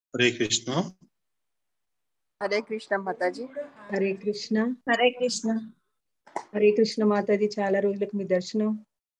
హరే కృష్ణ హరే కృష్ణ మాతాజీ హరే కృష్ణ హరే కృష్ణ హరే కృష్ణ మాతాజీ చాలా రోజులకు మీ దర్శనం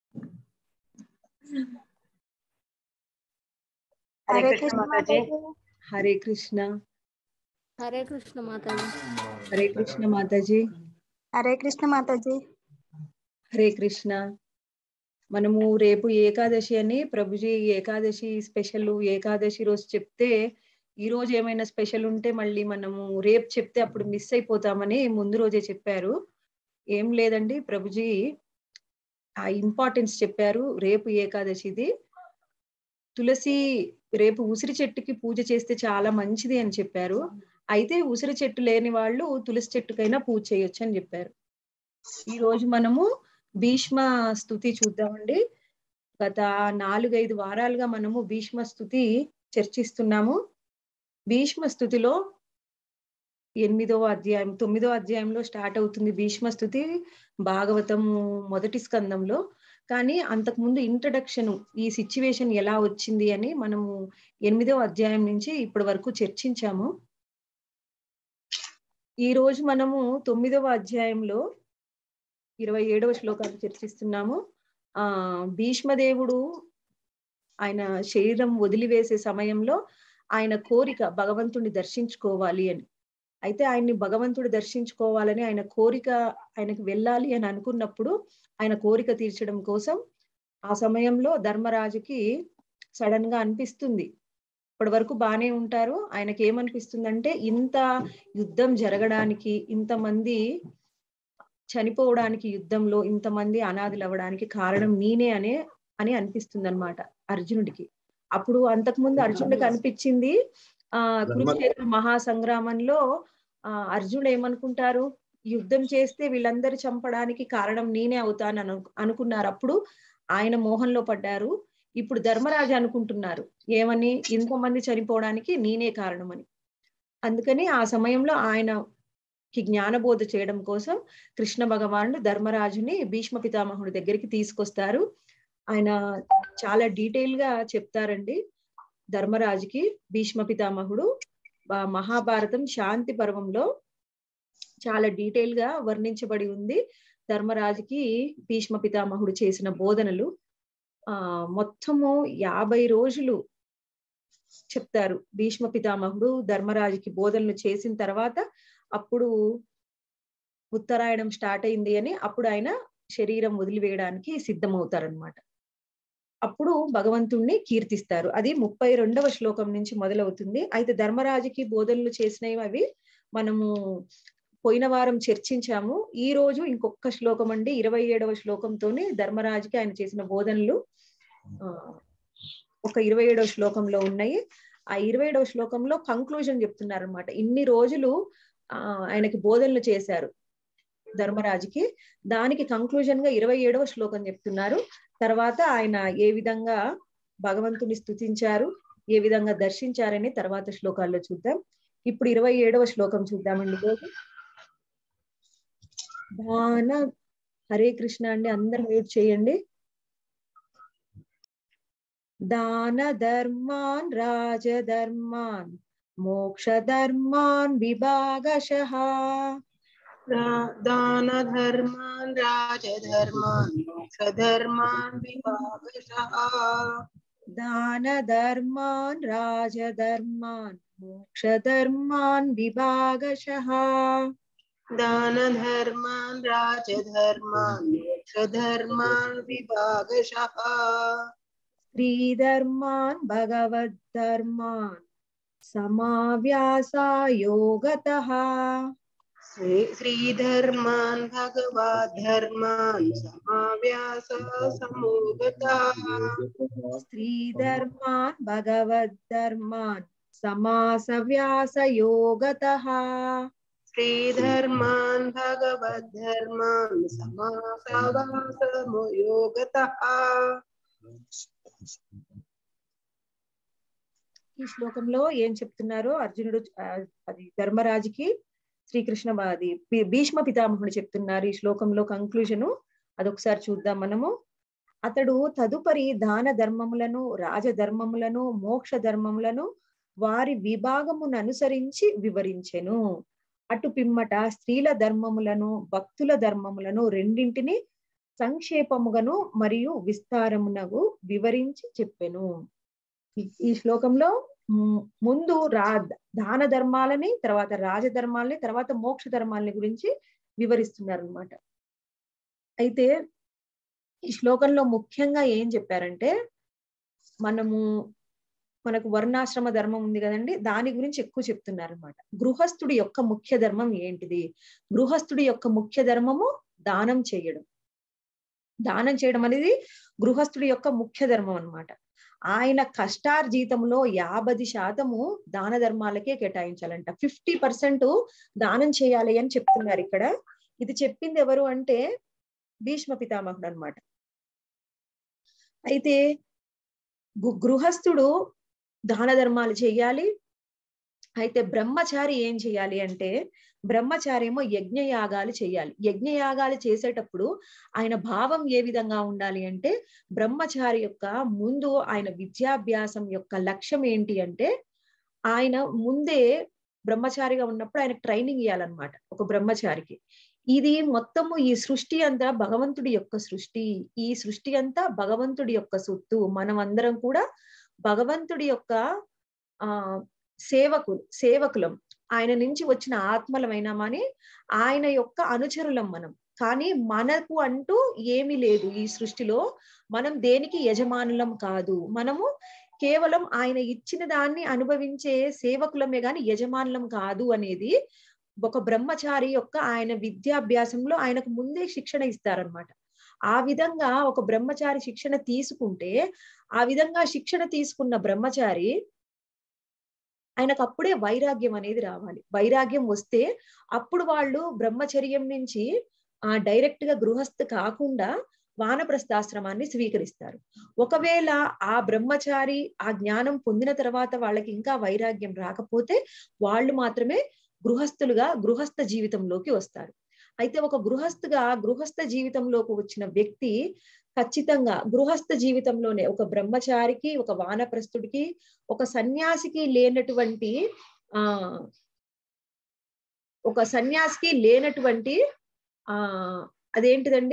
హరే కృష్ణ మాతాజీ హరే కృష్ణ హరే కృష్ణ మాతాజీ హరే కృష్ణ మాతాజీ హరే కృష్ణ మాతాజీ హరే కృష్ణ మనము రేపు ఏకాదశి అని ప్రభుజీ ఏకాదశి స్పెషల్ ఏకాదశి రోజు చెప్తే ఈ రోజు ఏమైనా స్పెషల్ ఉంటే మళ్ళీ మనము రేపు చెప్తే అప్పుడు మిస్ అయిపోతామని ముందు రోజే చెప్పారు ఏం లేదండి ప్రభుజీ ఆ ఇంపార్టెన్స్ చెప్పారు రేపు ఏకాదశిది తులసి రేపు ఉసిరి చెట్టుకి పూజ చేస్తే చాలా మంచిది అని చెప్పారు అయితే ఉసిరి చెట్టు లేని వాళ్ళు తులసి చెట్టుకైనా పూజ చేయొచ్చు అని చెప్పారు ఈ రోజు మనము భీష్మ స్థుతి చూద్దామండి గత నాలుగైదు వారాలుగా మనము భీష్మ స్థుతి చర్చిస్తున్నాము భీష్మ స్థుతిలో ఎనిమిదవ అధ్యాయం తొమ్మిదో అధ్యాయంలో స్టార్ట్ అవుతుంది భీష్మ స్థుతి భాగవతం మొదటి స్కందంలో కానీ అంతకుముందు ఇంట్రడక్షన్ ఈ సిచ్యువేషన్ ఎలా వచ్చింది అని మనము ఎనిమిదవ అధ్యాయం నుంచి ఇప్పటి వరకు చర్చించాము ఈ రోజు మనము తొమ్మిదవ అధ్యాయంలో ఇరవై ఏడవ శ్లోకాలు చర్చిస్తున్నాము ఆ భీష్మదేవుడు ఆయన శరీరం వదిలివేసే సమయంలో ఆయన కోరిక భగవంతుడిని దర్శించుకోవాలి అని అయితే ఆయన్ని భగవంతుడు దర్శించుకోవాలని ఆయన కోరిక ఆయనకు వెళ్ళాలి అని అనుకున్నప్పుడు ఆయన కోరిక తీర్చడం కోసం ఆ సమయంలో ధర్మరాజుకి సడన్ గా అనిపిస్తుంది ఇప్పటి వరకు బాగానే ఉంటారు ఆయనకి ఏమనిపిస్తుందంటే ఇంత యుద్ధం జరగడానికి ఇంతమంది చనిపోవడానికి యుద్ధంలో ఇంతమంది అనాథులు అవ్వడానికి కారణం నేనే అనే అని అనిపిస్తుంది అనమాట అర్జునుడికి అప్పుడు అంతకుముందు అర్జునుడికి అనిపించింది ఆ కురుక్షేత్ర మహాసంగ్రామంలో ఆ అర్జునుడు ఏమనుకుంటారు యుద్ధం చేస్తే వీళ్ళందరూ చంపడానికి కారణం నేనే అవుతాను అను అనుకున్నారు అప్పుడు ఆయన మోహంలో పడ్డారు ఇప్పుడు ధర్మరాజు అనుకుంటున్నారు ఏమని ఇంతమంది చనిపోవడానికి నేనే కారణమని అందుకని ఆ సమయంలో ఆయన కి జ్ఞానబోధ చేయడం కోసం కృష్ణ భగవానుడు ధర్మరాజుని భీష్మ పితామహుడి దగ్గరికి తీసుకొస్తారు ఆయన చాలా డీటెయిల్ గా చెప్తారండి ధర్మరాజుకి భీష్మ పితామహుడు మహాభారతం శాంతి పర్వంలో చాలా డీటెయిల్ గా వర్ణించబడి ఉంది ధర్మరాజుకి భీష్మ పితామహుడు చేసిన బోధనలు ఆ మొత్తము యాభై రోజులు చెప్తారు భీష్మ పితామహుడు ధర్మరాజుకి బోధనలు చేసిన తర్వాత అప్పుడు ఉత్తరాయణం స్టార్ట్ అయింది అని అప్పుడు ఆయన శరీరం వదిలివేయడానికి సిద్ధమవుతారనమాట అప్పుడు భగవంతుణ్ణి కీర్తిస్తారు అది ముప్పై రెండవ శ్లోకం నుంచి మొదలవుతుంది అయితే ధర్మరాజుకి బోధనలు చేసినవి అవి మనము పోయిన వారం చర్చించాము ఈ రోజు ఇంకొక శ్లోకం అండి ఇరవై ఏడవ శ్లోకంతోనే ధర్మరాజుకి ఆయన చేసిన బోధనలు ఒక ఇరవై ఏడవ శ్లోకంలో ఉన్నాయి ఆ ఇరవై ఏడవ శ్లోకంలో కంక్లూజన్ చెప్తున్నారు అనమాట ఇన్ని రోజులు ఆ ఆయనకి బోధనలు చేశారు ధర్మరాజుకి దానికి కంక్లూజన్ గా ఇరవై ఏడవ శ్లోకం చెప్తున్నారు తర్వాత ఆయన ఏ విధంగా భగవంతుని స్థుతించారు ఏ విధంగా దర్శించారని తర్వాత శ్లోకాల్లో చూద్దాం ఇప్పుడు ఇరవై ఏడవ శ్లోకం చూద్దామండి రోజు దాన హరే కృష్ణ అండి అందరు మ్యూట్ చేయండి దాన ధర్మాన్ రాజధర్మాన్ మోక్ష ధర్మాన్ విభాగశః దాన ధర్మాన్ రాజధర్మాన్ మోక్షధర్మాన్ విభాగశః దాన ధర్మాన్ రాజధర్మాన్ మోక్ష ధర్మాన్ విభాగశః దాన ధర్మాన్ రాజధర్మాన్ మోక్షధర్మాన్ విభాగశః స్త్రీధర్మాన్ భగవద్ధర్మాన్ సమావ్యాసాయోగతః శ్రీధర్మాన్ భగవద్ధర్మాన్ సమావ్యాస సమోగతాః స్త్రీధర్మాన్ భగవద్ధర్మాన్ సమాసవ్యాసయోగతః శ్రీధర్మాన్ భగవద్ధర్మాన్ సమాసవాసమయోగతః ఈ శ్లోకంలో ఏం చెప్తున్నారు అర్జునుడు ఆ, అది ధర్మరాజుకి శ్రీకృష్ణ అది భీ- భీష్మ పితామహుడు చెప్తున్నారు ఈ శ్లోకంలో కంక్లూజను అదొకసారి చూద్దాం మనము అతడు తదుపరి దాన ధర్మములను రాజధర్మములను మోక్ష ధర్మములను వారి విభాగమును అనుసరించి వివరించెను అటు పిమ్మట స్త్రీల ధర్మములను భక్తుల ధర్మములను రెండింటిని సంక్షేపముగాను మరియు విస్తారమునగు వివరించి చెప్పెను ఈ- ఈ శ్లోకంలో ము- ముందు రా దాన ధర్మాలని తర్వాత రాజధర్మాలని తర్వాత మోక్ష ధర్మాలని గురించి వివరిస్తున్నారు అనమాట అయితే ఈ శ్లోకంలో ముఖ్యంగా ఏం చెప్పారంటే మనము మనకు వర్ణాశ్రమ ధర్మం ఉంది కదండి దాని గురించి ఎక్కువ చెప్తున్నారు అనమాట గృహస్థుడి యొక్క ముఖ్య ధర్మం ఏంటిది గృహస్థుడి యొక్క ముఖ్య ధర్మము దానం చేయడం దానం చేయడం అనేది గృహస్థుడి యొక్క ముఖ్య ధర్మం అన్నమాట ఆయన కష్టార్జీతంలో యాభై శాతము దాన ధర్మాలకే కేటాయించాలంట ఫిఫ్టీ పర్సెంట్ దానం చేయాలి అని చెప్తున్నారు ఇక్కడ ఇది చెప్పింది ఎవరు అంటే భీష్మ పితామహుడు అన్నమాట అయితే గు- గృహస్థుడు దాన ధర్మాలు చేయాలి అయితే బ్రహ్మచారి ఏం చేయాలి అంటే బ్రహ్మచారి ఏమో యజ్ఞయాగాలు చేయాలి యజ్ఞయాగాలు చేసేటప్పుడు ఆయన భావం ఏ విధంగా ఉండాలి అంటే బ్రహ్మచారి యొక్క ముందు ఆయన విద్యాభ్యాసం యొక్క లక్ష్యం ఏంటి అంటే ఆయన ముందే బ్రహ్మచారిగా ఉన్నప్పుడు ఆయన ట్రైనింగ్ ఇవ్వాలన్నమాట ఒక బ్రహ్మచారికి ఇది మొత్తము ఈ సృష్టి అంతా భగవంతుడి యొక్క సృష్టి ఈ సృష్టి అంతా భగవంతుడి యొక్క సొత్తు మనం అందరం కూడా భగవంతుడి యొక్క ఆ సేవకులు సేవకులం ఆయన నుంచి వచ్చిన ఆత్మలమైనామని ఆయన యొక్క అనుచరులం మనం కానీ మనకు అంటూ ఏమీ లేదు ఈ సృష్టిలో మనం దేనికి యజమానులం కాదు మనము కేవలం ఆయన ఇచ్చిన దాన్ని అనుభవించే సేవకులమే గాని యజమానులం కాదు అనేది ఒక బ్రహ్మచారి యొక్క ఆయన విద్యాభ్యాసంలో ఆయనకు ముందే శిక్షణ ఇస్తారనమాట ఆ విధంగా ఒక బ్రహ్మచారి శిక్షణ తీసుకుంటే ఆ విధంగా శిక్షణ తీసుకున్న బ్రహ్మచారి ఆయనకు అప్పుడే వైరాగ్యం అనేది రావాలి వైరాగ్యం వస్తే అప్పుడు వాళ్ళు బ్రహ్మచర్యం నుంచి ఆ డైరెక్ట్ గా గృహస్థ కాకుండా వానప్రస్థాశ్రమాన్ని స్వీకరిస్తారు ఒకవేళ ఆ బ్రహ్మచారి ఆ జ్ఞానం పొందిన తర్వాత వాళ్ళకి ఇంకా వైరాగ్యం రాకపోతే వాళ్ళు మాత్రమే గృహస్థులుగా గృహస్థ జీవితంలోకి వస్తారు అయితే ఒక గృహస్థుగా గృహస్థ జీవితంలోకి వచ్చిన వ్యక్తి ఖచ్చితంగా గృహస్థ జీవితంలోనే ఒక బ్రహ్మచారికి ఒక వానప్రస్థుడికి ఒక సన్యాసికి లేనటువంటి ఆ ఒక సన్యాసికి లేనటువంటి ఆ అదేంటిదండి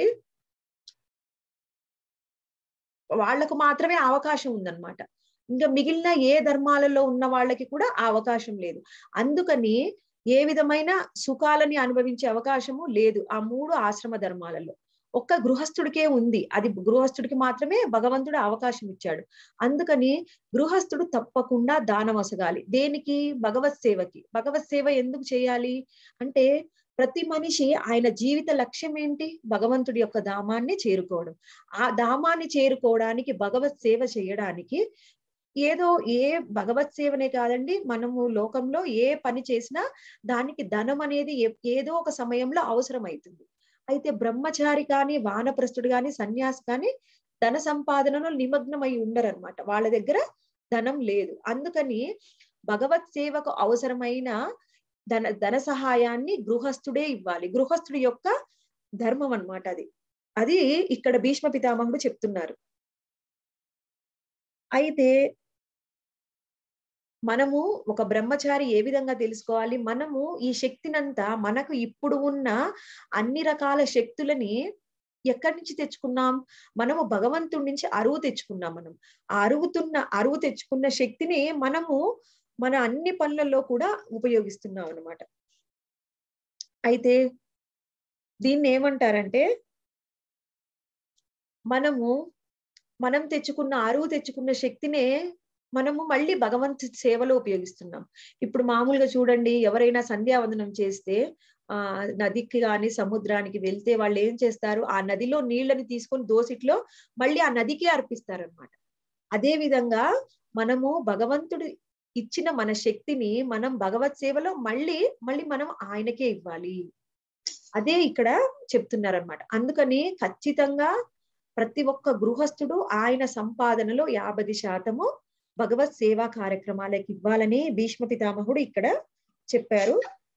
వాళ్లకు మాత్రమే అవకాశం ఉందన్నమాట ఇంకా మిగిలిన ఏ ధర్మాలలో ఉన్న వాళ్ళకి కూడా ఆ అవకాశం లేదు అందుకని ఏ విధమైన సుఖాలని అనుభవించే అవకాశము లేదు ఆ మూడు ఆశ్రమ ధర్మాలలో ఒక్క గృహస్థుడికే ఉంది అది గృహస్థుడికి మాత్రమే భగవంతుడు అవకాశం ఇచ్చాడు అందుకని గృహస్థుడు తప్పకుండా దానం అసగాలి దేనికి భగవత్ సేవకి భగవత్ సేవ ఎందుకు చేయాలి అంటే ప్రతి మనిషి ఆయన జీవిత లక్ష్యం ఏంటి భగవంతుడి యొక్క ధామాన్ని చేరుకోవడం ఆ ధామాన్ని చేరుకోవడానికి భగవత్ సేవ చేయడానికి ఏదో ఏ భగవత్ సేవనే కాదండి మనము లోకంలో ఏ పని చేసినా దానికి ధనం అనేది ఏ- ఏదో ఒక సమయంలో అవసరం అవుతుంది అయితే బ్రహ్మచారి కానీ వానప్రస్థుడు కానీ సన్యాసి కానీ ధన సంపాదనలో నిమగ్నమై ఉండరు అనమాట వాళ్ళ దగ్గర ధనం లేదు అందుకని భగవత్ సేవకు అవసరమైన ధన ధన సహాయాన్ని గృహస్థుడే ఇవ్వాలి గృహస్థుడి యొక్క ధర్మం అన్నమాట అది అది ఇక్కడ భీష్మ పితామహుడు చెప్తున్నారు అయితే మనము ఒక బ్రహ్మచారి ఏ విధంగా తెలుసుకోవాలి మనము ఈ శక్తినంతా మనకు ఇప్పుడు ఉన్న అన్ని రకాల శక్తులని ఎక్కడి నుంచి తెచ్చుకున్నాం మనము భగవంతుడి నుంచి అరువు తెచ్చుకున్నాం మనం ఆ అరుగుతున్న అరువు తెచ్చుకున్న శక్తిని మనము మన అన్ని పనులలో కూడా ఉపయోగిస్తున్నాం అన్నమాట అయితే దీన్ని ఏమంటారంటే మనము మనం తెచ్చుకున్న అరువు తెచ్చుకున్న శక్తినే మనము మళ్ళీ భగవంతు సేవలో ఉపయోగిస్తున్నాం ఇప్పుడు మామూలుగా చూడండి ఎవరైనా సంధ్యావందనం చేస్తే ఆ నదికి గాని సముద్రానికి వెళ్తే వాళ్ళు ఏం చేస్తారు ఆ నదిలో నీళ్ళని తీసుకొని దోసిట్లో మళ్ళీ ఆ నదికి అర్పిస్తారనమాట అదే విధంగా మనము భగవంతుడు ఇచ్చిన మన శక్తిని మనం భగవత్ సేవలో మళ్ళీ మళ్ళీ మనం ఆయనకే ఇవ్వాలి అదే ఇక్కడ చెప్తున్నారనమాట అందుకని ఖచ్చితంగా ప్రతి ఒక్క గృహస్థుడు ఆయన సంపాదనలో యాభై శాతము భగవత్ సేవా కార్యక్రమాలకు ఇవ్వాలని భీష్మ పితామహుడు ఇక్కడ చెప్పారు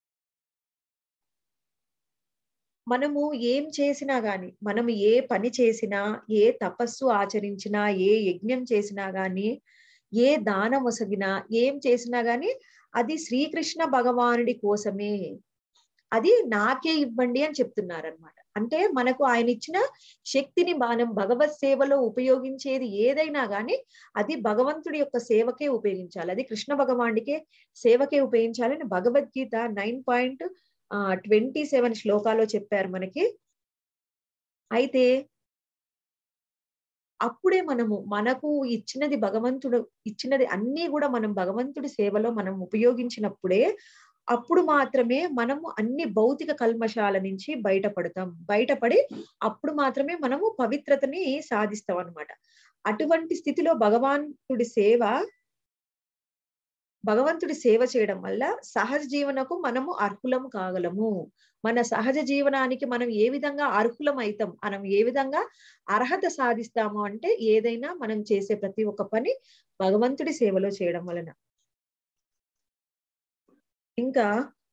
మనము ఏం చేసినా గాని మనము ఏ పని చేసినా ఏ తపస్సు ఆచరించినా ఏ యజ్ఞం చేసినా గాని ఏ దానం ఒసగినా ఏం చేసినా గాని అది శ్రీకృష్ణ భగవానుడి కోసమే అది నాకే ఇవ్వండి అని చెప్తున్నారు అనమాట అంటే మనకు ఆయన ఇచ్చిన శక్తిని మనం భగవత్ సేవలో ఉపయోగించేది ఏదైనా గాని అది భగవంతుడి యొక్క సేవకే ఉపయోగించాలి అది కృష్ణ భగవానుడికే సేవకే ఉపయోగించాలని Bhagavad Gita nine point twenty seven శ్లోకాలో చెప్పారు మనకి అయితే అప్పుడే మనము మనకు ఇచ్చినది భగవంతుడు ఇచ్చినది అన్ని కూడా మనం భగవంతుడి సేవలో మనం ఉపయోగించినప్పుడే అప్పుడు మాత్రమే మనము అన్ని భౌతిక కల్మషాల నుంచి బయటపడతాం బయటపడి అప్పుడు మాత్రమే మనము పవిత్రతని సాధిస్తాం అన్నమాట అటువంటి స్థితిలో భగవంతుడి సేవ భగవంతుడి సేవ చేయడం వల్ల సహజ జీవనకు మనము అర్హులం కాగలము మన సహజ జీవనానికి మనం ఏ విధంగా అర్హులం అవుతాం మనం ఏ విధంగా అర్హత సాధిస్తాము అంటే ఏదైనా మనం చేసే ప్రతి ఒక్క పని భగవంతుడి సేవలో చేయడం వలన ఇంకా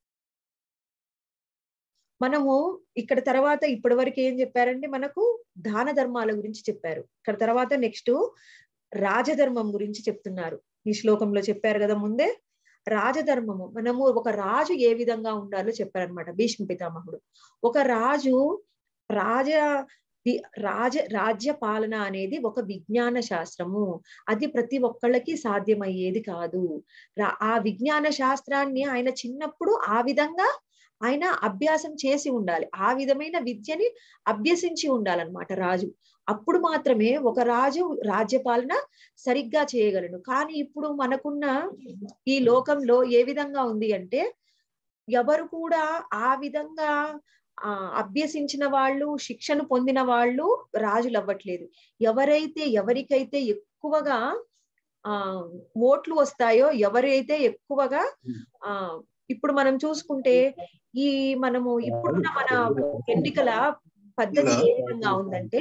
మనము ఇక్కడ తర్వాత ఇప్పటి వరకు ఏం చెప్పారంటే మనకు దాన ధర్మాల గురించి చెప్పారు ఇక్కడ తర్వాత నెక్స్ట్ రాజధర్మం గురించి చెప్తున్నారు ఈ శ్లోకంలో చెప్పారు కదా ముందే రాజధర్మము మనము ఒక రాజు ఏ విధంగా ఉండాలో చెప్పారనమాట భీష్మ పితామహుడు ఒక రాజు రాజ ది- రాజ రాజ్య పాలన అనేది ఒక విజ్ఞాన శాస్త్రము అది ప్రతి ఒక్కళ్ళకి సాధ్యమయ్యేది కాదు రా- ఆ విజ్ఞాన శాస్త్రాన్ని ఆయన చిన్నప్పుడు ఆ విధంగా ఆయన అభ్యాసం చేసి ఉండాలి ఆ విధమైన విద్యని అభ్యసించి ఉండాలన్నమాట రాజు అప్పుడు మాత్రమే ఒక రాజు రాజ్యపాలన సరిగ్గా చేయగలడు కానీ ఇప్పుడు మనకున్న ఈ లోకంలో ఏ విధంగా ఉంది అంటే ఎవరు కూడా ఆ విధంగా ఆ అభ్యసించిన వాళ్ళు శిక్షను పొందిన వాళ్ళు రాజులు అవ్వట్లేదు ఎవరైతే ఎవరికైతే ఎక్కువగా ఆ ఓట్లు వస్తాయో ఎవరైతే ఎక్కువగా ఆ ఇప్పుడు మనం చూసుకుంటే ఈ మనము ఇప్పుడున్న మన ఎన్నికల పద్ధతి ఏ విధంగా ఉందంటే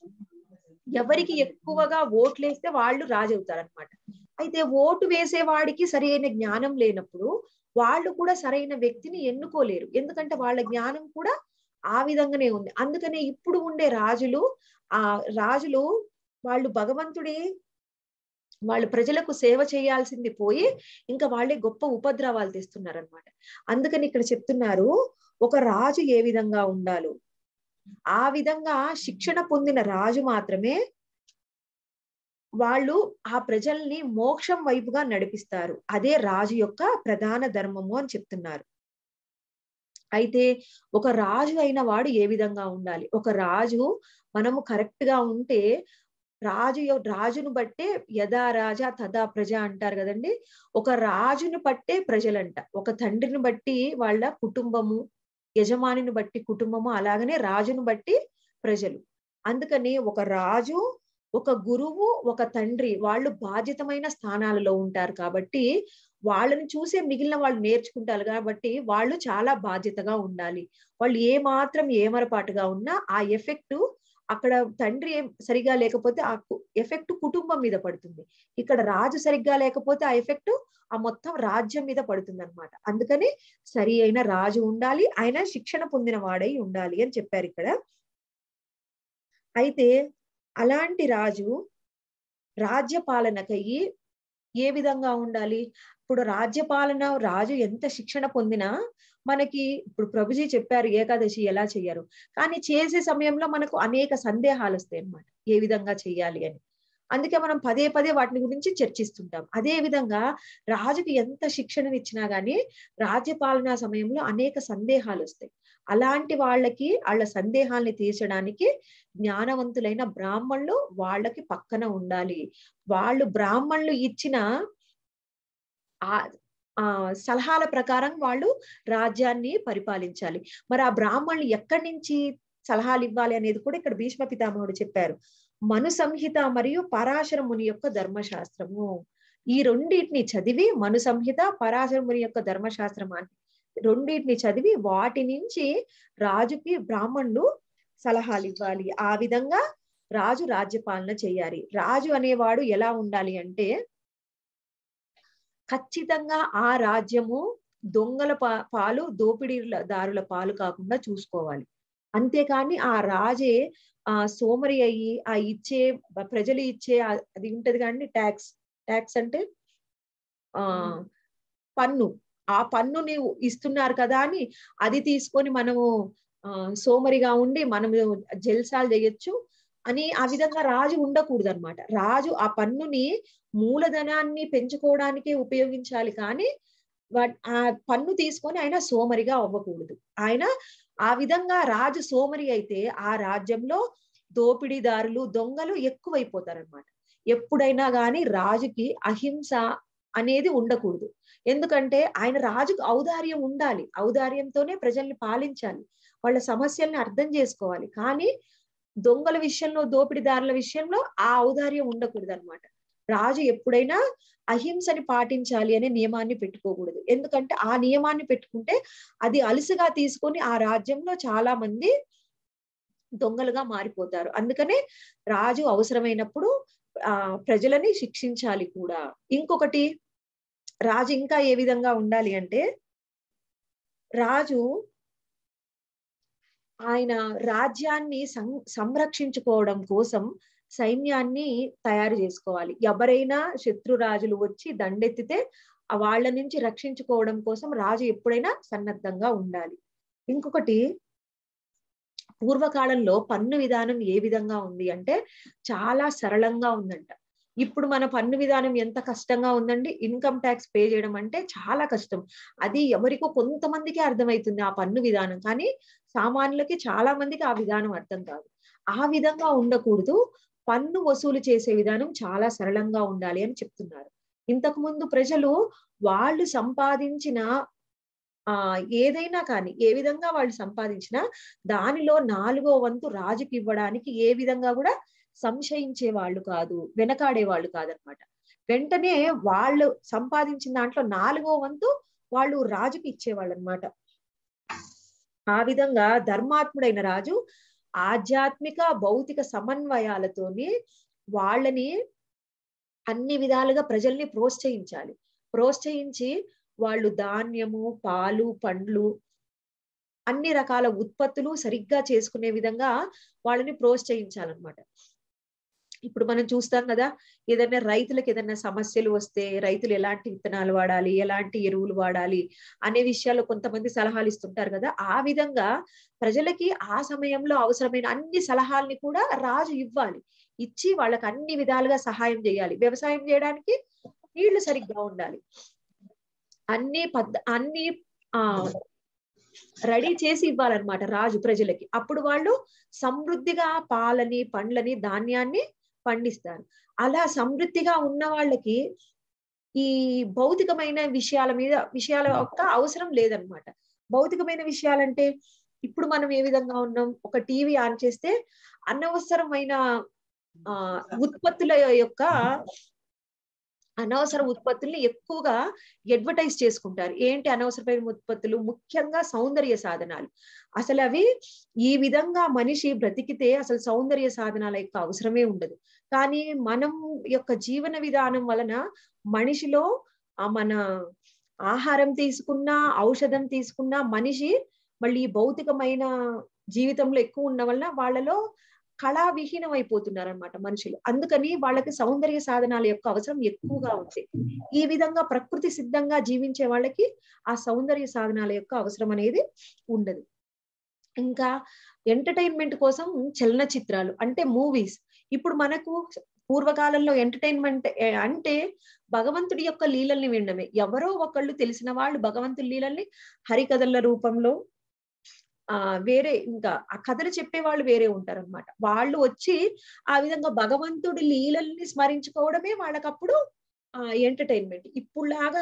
ఎవరికి ఎక్కువగా ఓట్లు వేస్తే వాళ్ళు రాజు అవుతారనమాట అయితే ఓటు వేసే వాడికి సరైన జ్ఞానం లేనప్పుడు వాళ్ళు కూడా సరైన వ్యక్తిని ఎన్నుకోలేరు ఎందుకంటే వాళ్ళ జ్ఞానం కూడా ఆ విధంగానే ఉంది అందుకనే ఇప్పుడు ఉండే రాజులు ఆ రాజులు వాళ్ళు భగవంతుడి వాళ్ళు ప్రజలకు సేవ చేయాల్సింది పోయి ఇంకా వాళ్ళే గొప్ప ఉపద్రవాలు తెస్తున్నారు అనమాట అందుకని ఇక్కడ చెప్తున్నారు ఒక రాజు ఏ విధంగా ఉండాలో ఆ విధంగా శిక్షణ పొందిన రాజు మాత్రమే వాళ్ళు ఆ ప్రజల్ని మోక్షం వైపుగా నడిపిస్తారు అదే రాజు యొక్క ప్రధాన ధర్మము అని చెప్తున్నారు అయితే ఒక రాజు అయిన వాడు ఏ విధంగా ఉండాలి ఒక రాజు మనము కరెక్ట్ గా ఉంటే రాజు యొ- రాజును బట్టే యథా రాజా తదా ప్రజ అంటారు కదండి ఒక రాజును బట్టే ప్రజలంట ఒక తండ్రిని బట్టి వాళ్ళ కుటుంబము యజమానిని బట్టి కుటుంబము అలాగనే రాజును బట్టి ప్రజలు అందుకని ఒక రాజు ఒక గురువు ఒక తండ్రి వాళ్ళు బాధ్యతమైన స్థానాలలో ఉంటారు కాబట్టి వాళ్ళని చూసే మిగిలిన వాళ్ళు నేర్చుకుంటారు కాబట్టి వాళ్ళు చాలా బాధ్యతగా ఉండాలి వాళ్ళు ఏ మాత్రం ఏమరపాటుగా ఉన్నా ఆ ఎఫెక్ట్ అక్కడ తండ్రి ఏం సరిగా లేకపోతే ఆ ఎఫెక్ట్ కుటుంబం మీద పడుతుంది ఇక్కడ రాజు సరిగ్గా లేకపోతే ఆ ఎఫెక్ట్ ఆ మొత్తం రాజ్యం మీద పడుతుంది అనమాట అందుకని సరి అయిన రాజు ఉండాలి ఆయన శిక్షణ పొందిన వాడై ఉండాలి అని చెప్పారు ఇక్కడ అయితే అలాంటి రాజు రాజ్య పాలనకయ్యి ఏ విధంగా ఉండాలి ఇప్పుడు రాజ్యపాలన రాజు ఎంత శిక్షణ పొందినా మనకి ఇప్పుడు ప్రభుజీ చెప్పారు ఏకాదశి ఎలా చెయ్యరు కానీ చేసే సమయంలో మనకు అనేక సందేహాలు వస్తాయి అన్నమాట ఏ విధంగా చెయ్యాలి అని అందుకే మనం పదే పదే వాటిని గురించి చర్చిస్తుంటాం అదే విధంగా రాజుకి ఎంత శిక్షణనిచ్చినా గానీ రాజ్యపాలనా సమయంలో అనేక సందేహాలు వస్తాయి అలాంటి వాళ్ళకి వాళ్ళ సందేహాల్ని తీర్చడానికి జ్ఞానవంతులైన బ్రాహ్మణులు వాళ్ళకి పక్కన ఉండాలి వాళ్ళు బ్రాహ్మణులు ఇచ్చిన ఆ ఆ సలహాల ప్రకారం వాళ్ళు రాజ్యాన్ని పరిపాలించాలి మరి ఆ బ్రాహ్మణులు ఎక్కడి నుంచి సలహాలు ఇవ్వాలి అనేది కూడా ఇక్కడ భీష్మ పితామహుడు చెప్పారు మను సంహిత మరియు పరాశర ముని యొక్క ధర్మశాస్త్రము ఈ రెండింటిని చదివి మను సంహిత పరాశర ముని యొక్క ధర్మశాస్త్రం అని రెండింటిని చదివి వాటి నుంచి రాజుకి బ్రాహ్మణులు సలహాలు ఇవ్వాలి ఆ విధంగా రాజు రాజ్యపాలన చేయాలి రాజు అనేవాడు ఎలా ఉండాలి అంటే ఖచ్చితంగా ఆ రాజ్యము దొంగల పా- పాలు దోపిడీదారుల పాలు కాకుండా చూసుకోవాలి అంతేకాని ఆ రాజే ఆ సోమరి అయ్యి ఆ ఇచ్చే ప్రజలు ఇచ్చే ఆ- అది ఉంటది కానీ ట్యాక్స్ ట్యాక్స్ అంటే ఆ పన్ను ఆ పన్నుని ఇస్తున్నారు కదా అని అది తీసుకొని మనము ఆ సోమరిగా ఉండి మనము జల్సాలు చేయొచ్చు అని ఆ విధంగా రాజు ఉండకూడదు అనమాట రాజు ఆ పన్నుని మూలధనాన్ని పెంచుకోవడానికే ఉపయోగించాలి కానీ వా- ఆ పన్ను తీసుకొని ఆయన సోమరిగా అవ్వకూడదు ఆయన ఆ విధంగా రాజు సోమరి అయితే ఆ రాజ్యంలో దోపిడీదారులు దొంగలు ఎక్కువైపోతారన్నమాట ఎప్పుడైనా గాని రాజుకి అహింస అనేది ఉండకూడదు ఎందుకంటే ఆయన రాజుకు ఔదార్యం ఉండాలి ఔదార్యంతోనే ప్రజల్ని పాలించాలి వాళ్ళ సమస్యల్ని అర్థం చేసుకోవాలి కానీ దొంగల విషయంలో దోపిడీదారుల విషయంలో ఆ ఔదార్యం ఉండకూడదు అనమాట రాజు ఎప్పుడైనా అహింసని పాటించాలి అనే నియమాన్ని పెట్టుకోకూడదు ఎందుకంటే ఆ నియమాన్ని పెట్టుకుంటే అది అలుసుగా తీసుకొని ఆ రాజ్యంలో చాలా మంది దొంగలుగా మారిపోతారు అందుకనే రాజు అవసరమైనప్పుడు ఆ ప్రజలని శిక్షించాలి కూడా ఇంకొకటి రాజు ఇంకా ఏ విధంగా ఉండాలి అంటే రాజు ఆయన రాజ్యాన్ని సం సంరక్షించుకోవడం కోసం సైన్యాన్ని తయారు చేసుకోవాలి ఎవరైనా శత్రు రాజులు వచ్చి దండెత్తితే ఆ వాళ్ళ నుంచి రక్షించుకోవడం కోసం రాజు ఎప్పుడైనా సన్నద్ధంగా ఉండాలి ఇంకొకటి పూర్వకాలంలో పన్ను విధానం ఏ విధంగా ఉంది అంటే చాలా సరళంగా ఉందంట ఇప్పుడు మన పన్ను విధానం ఎంత కష్టంగా ఉందండి ఇన్కమ్ ట్యాక్స్ పే చేయడం అంటే చాలా కష్టం అది ఎవరికో కొంతమందికే అర్థమవుతుంది ఆ పన్ను విధానం కానీ సామాన్యులకి చాలా మందికి ఆ విధానం అర్థం కాదు ఆ విధంగా ఉండకూడదు పన్ను వసూలు చేసే విధానం చాలా సరళంగా ఉండాలి అని చెప్తున్నారు ఇంతకు ముందు ప్రజలు వాళ్ళు సంపాదించిన ఆ ఏదైనా కానీ ఏ విధంగా వాళ్ళు సంపాదించినా దానిలో నాలుగో వంతు రాజుకి ఇవ్వడానికి ఏ విధంగా కూడా సంశయించే వాళ్ళు కాదు వెనకాడే వాళ్ళు కాదనమాట వెంటనే వాళ్ళు సంపాదించిన దాంట్లో నాలుగో వంతు వాళ్ళు రాజుకి ఇచ్చేవాళ్ళు అనమాట ఆ విధంగా ధర్మాత్ముడైన రాజు ఆధ్యాత్మిక భౌతిక సమన్వయాలతోని వాళ్ళని అన్ని విధాలుగా ప్రజల్ని ప్రోత్సహించాలి ప్రోత్సహించి వాళ్ళు ధాన్యము పాలు పండ్లు అన్ని రకాల ఉత్పత్తులు సరిగ్గా చేసుకునే విధంగా వాళ్ళని ప్రోత్సహించాలన్నమాట ఇప్పుడు మనం చూస్తాం కదా ఏదైనా రైతులకు ఏదైనా సమస్యలు వస్తే రైతులు ఎలాంటి విత్తనాలు వాడాలి ఎలాంటి ఎరువులు వాడాలి అనే విషయాల్లో కొంతమంది సలహాలు ఇస్తుంటారు కదా ఆ విధంగా ప్రజలకి ఆ సమయంలో అవసరమైన అన్ని సలహాల్ని కూడా రాజు ఇవ్వాలి ఇచ్చి వాళ్ళకి అన్ని విధాలుగా సహాయం చేయాలి వ్యవసాయం చేయడానికి నీళ్లు సరిగ్గా ఉండాలి అన్ని పద్ అన్ని ఆ రెడీ చేసి ఇవ్వాలన్నమాట రాజు ప్రజలకి అప్పుడు వాళ్ళు సమృద్ధిగా పాలని పండ్లని ధాన్యాన్ని పండిస్తారు అలా సమృద్ధిగా ఉన్న వాళ్ళకి ఈ భౌతికమైన విషయాల మీద విషయాల యొక్క అవసరం లేదనమాట భౌతికమైన విషయాలంటే ఇప్పుడు మనం ఏ విధంగా ఉన్నాం ఒక టీవీ ఆన్ చేస్తే అనవసరమైన ఆ ఉత్పత్తుల యొక్క అనవసర ఉత్పత్తుల్ని ఎక్కువగా అడ్వర్టైజ్ చేసుకుంటారు ఏంటి అనవసరమైన ఉత్పత్తులు ముఖ్యంగా సౌందర్య సాధనాలు అసలు అవి ఈ విధంగా మనిషి బ్రతికితే అసలు సౌందర్య సాధనాల యొక్క అవసరమే ఉండదు కానీ మనం యొక్క జీవన విధానం వలన మనిషిలో ఆ మన ఆహారం తీసుకున్నా ఔషధం తీసుకున్నా మనిషి మళ్ళీ భౌతికమైన జీవితంలో ఎక్కువ ఉన్న వలన వాళ్ళలో కళా విహీనం అయిపోతున్నారు అనమాట మనుషులు అందుకని వాళ్ళకి సౌందర్య సాధనాల యొక్క అవసరం ఎక్కువగా ఉంది ఈ విధంగా ప్రకృతి సిద్ధంగా జీవించే వాళ్ళకి ఆ సౌందర్య సాధనాల యొక్క అవసరం అనేది ఉండదు ఇంకా ఎంటర్టైన్మెంట్ కోసం చలనచిత్రాలు అంటే మూవీస్ ఇప్పుడు మనకు పూర్వకాలంలో ఎంటర్టైన్మెంట్ అంటే భగవంతుడి యొక్క లీలల్ని వినడమే ఎవరో ఒకళ్ళు తెలిసిన వాళ్ళు భగవంతుడి లీలల్ని హరికథల రూపంలో ఆ వేరే ఇంకా ఆ కథలు చెప్పే వాళ్ళు వేరే ఉంటారు అనమాట వాళ్ళు వచ్చి ఆ విధంగా భగవంతుడి లీలల్ని స్మరించుకోవడమే వాళ్ళకప్పుడు ఆ ఎంటర్టైన్మెంట్ ఇప్పుడులాగా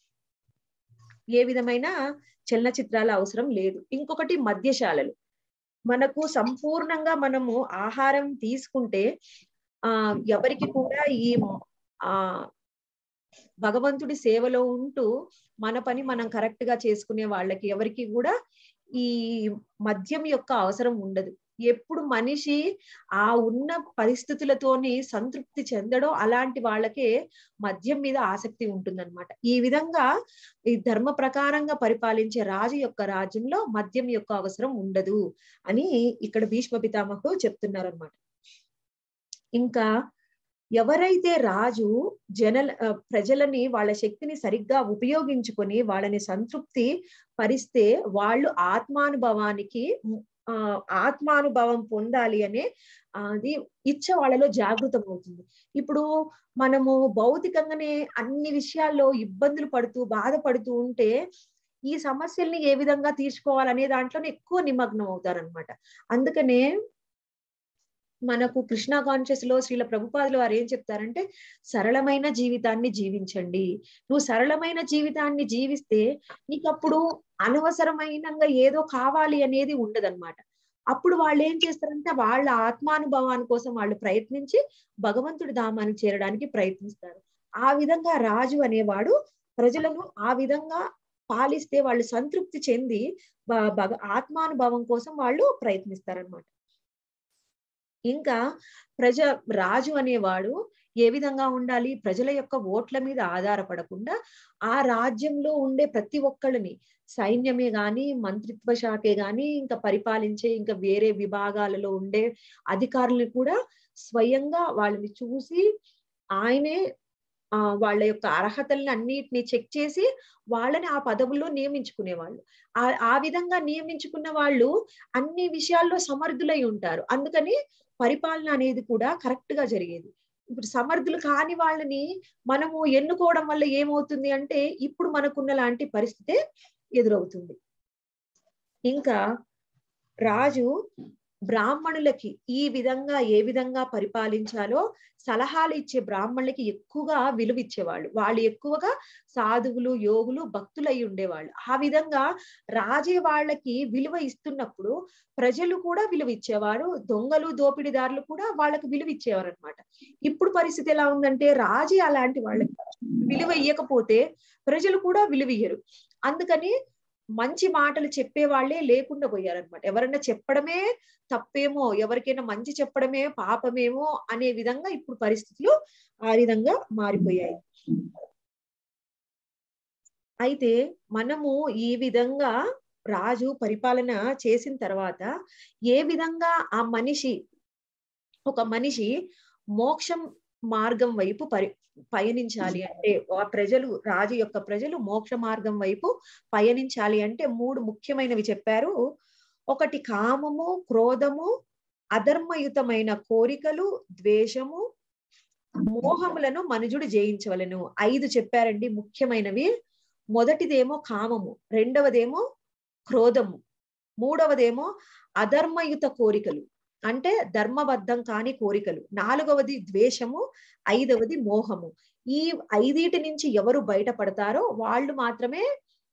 ఏ విధమైన చలనచిత్రాల అవసరం లేదు ఇంకొకటి మద్యశాలలు మనకు సంపూర్ణంగా మనము ఆహారం తీసుకుంటే ఆ ఎవరికి కూడా ఈ ఆ భగవంతుడి సేవలో ఉంటూ మన పని మనం కరెక్ట్ గా చేసుకునే వాళ్ళకి ఎవరికి కూడా ఈ మద్యం యొక్క అవసరం ఉండదు ఎప్పుడు మనిషి ఆ ఉన్న పరిస్థితులతోని సంతృప్తి చెందడో అలాంటి వాళ్ళకే మద్యం మీద ఆసక్తి ఉంటుందన్నమాట ఈ విధంగా ఈ ధర్మ ప్రకారంగా పరిపాలించే రాజు యొక్క రాజ్యంలో మద్యం యొక్క అవసరం ఉండదు అని ఇక్కడ భీష్మ పితామహుడు చెప్తున్నారనమాట ఇంకా ఎవరైతే రాజు జనల ఆ, ప్రజలని వాళ్ళ శక్తిని సరిగ్గా ఉపయోగించుకొని వాళ్ళని సంతృప్తి పరిస్తే వాళ్ళు ఆత్మానుభవానికి ఆ ఆత్మానుభవం పొందాలి అనే అది ఇచ్చ వాళ్ళలో జాగృతం అవుతుంది ఇప్పుడు మనము భౌతికంగానే అన్ని విషయాల్లో ఇబ్బందులు పడుతూ బాధపడుతూ ఉంటే ఈ సమస్యల్ని ఏ విధంగా తీర్చుకోవాలనే దాంట్లోనే ఎక్కువ నిమగ్నం అవుతారనమాట అందుకనే మనకు కృష్ణ కాన్షియస్ లో శ్రీల ప్రభుపాదులు వారు ఏం చెప్తారంటే సరళమైన జీవితాన్ని జీవించండి నువ్వు సరళమైన జీవితాన్ని జీవిస్తే నీకు అప్పుడు అనవసరమైనంగా ఏదో కావాలి అనేది ఉండదన్నమాట అప్పుడు వాళ్ళు ఏం చేస్తారంటే వాళ్ళ ఆత్మానుభవాని కోసం వాళ్ళు ప్రయత్నించి భగవంతుడి ధామానికి చేరడానికి ప్రయత్నిస్తారు ఆ విధంగా రాజు అనేవాడు ప్రజలను ఆ విధంగా పాలిస్తే వాళ్ళు సంతృప్తి చెంది బ- భగ ఆత్మానుభవం కోసం వాళ్ళు ప్రయత్నిస్తారనమాట ఇంకా ప్రజ రాజు అనేవాడు ఏ విధంగా ఉండాలి ప్రజల యొక్క ఓట్ల మీద ఆధారపడకుండా ఆ రాజ్యంలో ఉండే ప్రతి ఒక్కళ్ళని సైన్యమే గాని మంత్రిత్వ శాఖే గాని ఇంకా పరిపాలించే ఇంకా వేరే విభాగాలలో ఉండే అధికారులు కూడా స్వయంగా వాళ్ళని చూసి ఆయనే ఆ వాళ్ళ యొక్క అర్హతల్ని అన్నిటిని చెక్ చేసి వాళ్ళని ఆ పదవుల్లో నియమించుకునేవాళ్ళు ఆ ఆ విధంగా నియమించుకున్న వాళ్ళు అన్ని విషయాల్లో సమర్థులై ఉంటారు అందుకని పరిపాలన అనేది కూడా కరెక్ట్ గా జరిగేది ఇప్పుడు సమర్థులు కాని వాళ్ళని మనము ఎన్నుకోవడం వల్ల ఏమవుతుంది అంటే ఇప్పుడు మనకున్న లాంటి పరిస్థితే ఎదురవుతుంది ఇంకా రాజు బ్రాహ్మణులకి ఈ విధంగా ఏ విధంగా పరిపాలించాలో సలహాలు ఇచ్చే బ్రాహ్మణులకి ఎక్కువగా విలువ ఇచ్చేవాళ్ళు వాళ్ళు ఎక్కువగా సాధువులు యోగులు భక్తులై ఉండేవాళ్ళు ఆ విధంగా రాజే వాళ్ళకి విలువ ఇస్తున్నప్పుడు ప్రజలు కూడా విలువ ఇచ్చేవారు దొంగలు దోపిడీదారులు కూడా వాళ్ళకి విలువ ఇచ్చేవారు అనమాట ఇప్పుడు పరిస్థితి ఎలా ఉందంటే రాజే అలాంటి వాళ్ళకి విలువ ఇవ్వకపోతే ప్రజలు కూడా విలువ ఇయ్యరు అందుకని మంచి మాటలు చెప్పే వాళ్ళే లేకుండా పోయారనమాట ఎవరన్నా చెప్పడమే తప్పేమో ఎవరికైనా మంచి చెప్పడమే పాపమేమో అనే విధంగా ఇప్పుడు పరిస్థితులు ఆ విధంగా మారిపోయాయి అయితే మనము ఈ విధంగా రాజు పరిపాలన చేసిన తర్వాత ఏ విధంగా ఆ మనిషి ఒక మనిషి మోక్షం మార్గం వైపు పరి పయనించాలి అంటే ఆ ప్రజలు రాజు యొక్క ప్రజలు మోక్ష మార్గం వైపు పయనించాలి అంటే మూడు ముఖ్యమైనవి చెప్పారు ఒకటి కామము క్రోధము అధర్మయుతమైన కోరికలు ద్వేషము మోహములను మనుజుడు జయించవలను ఐదు చెప్పారండి ముఖ్యమైనవి మొదటిదేమో కామము రెండవదేమో క్రోధము మూడవదేమో అధర్మయుత కోరికలు అంటే ధర్మబద్ధం కాని కోరికలు నాలుగవది ద్వేషము ఐదవది మోహము ఈ ఐదీటి నుంచి ఎవరు బయటపడతారో వాళ్ళు మాత్రమే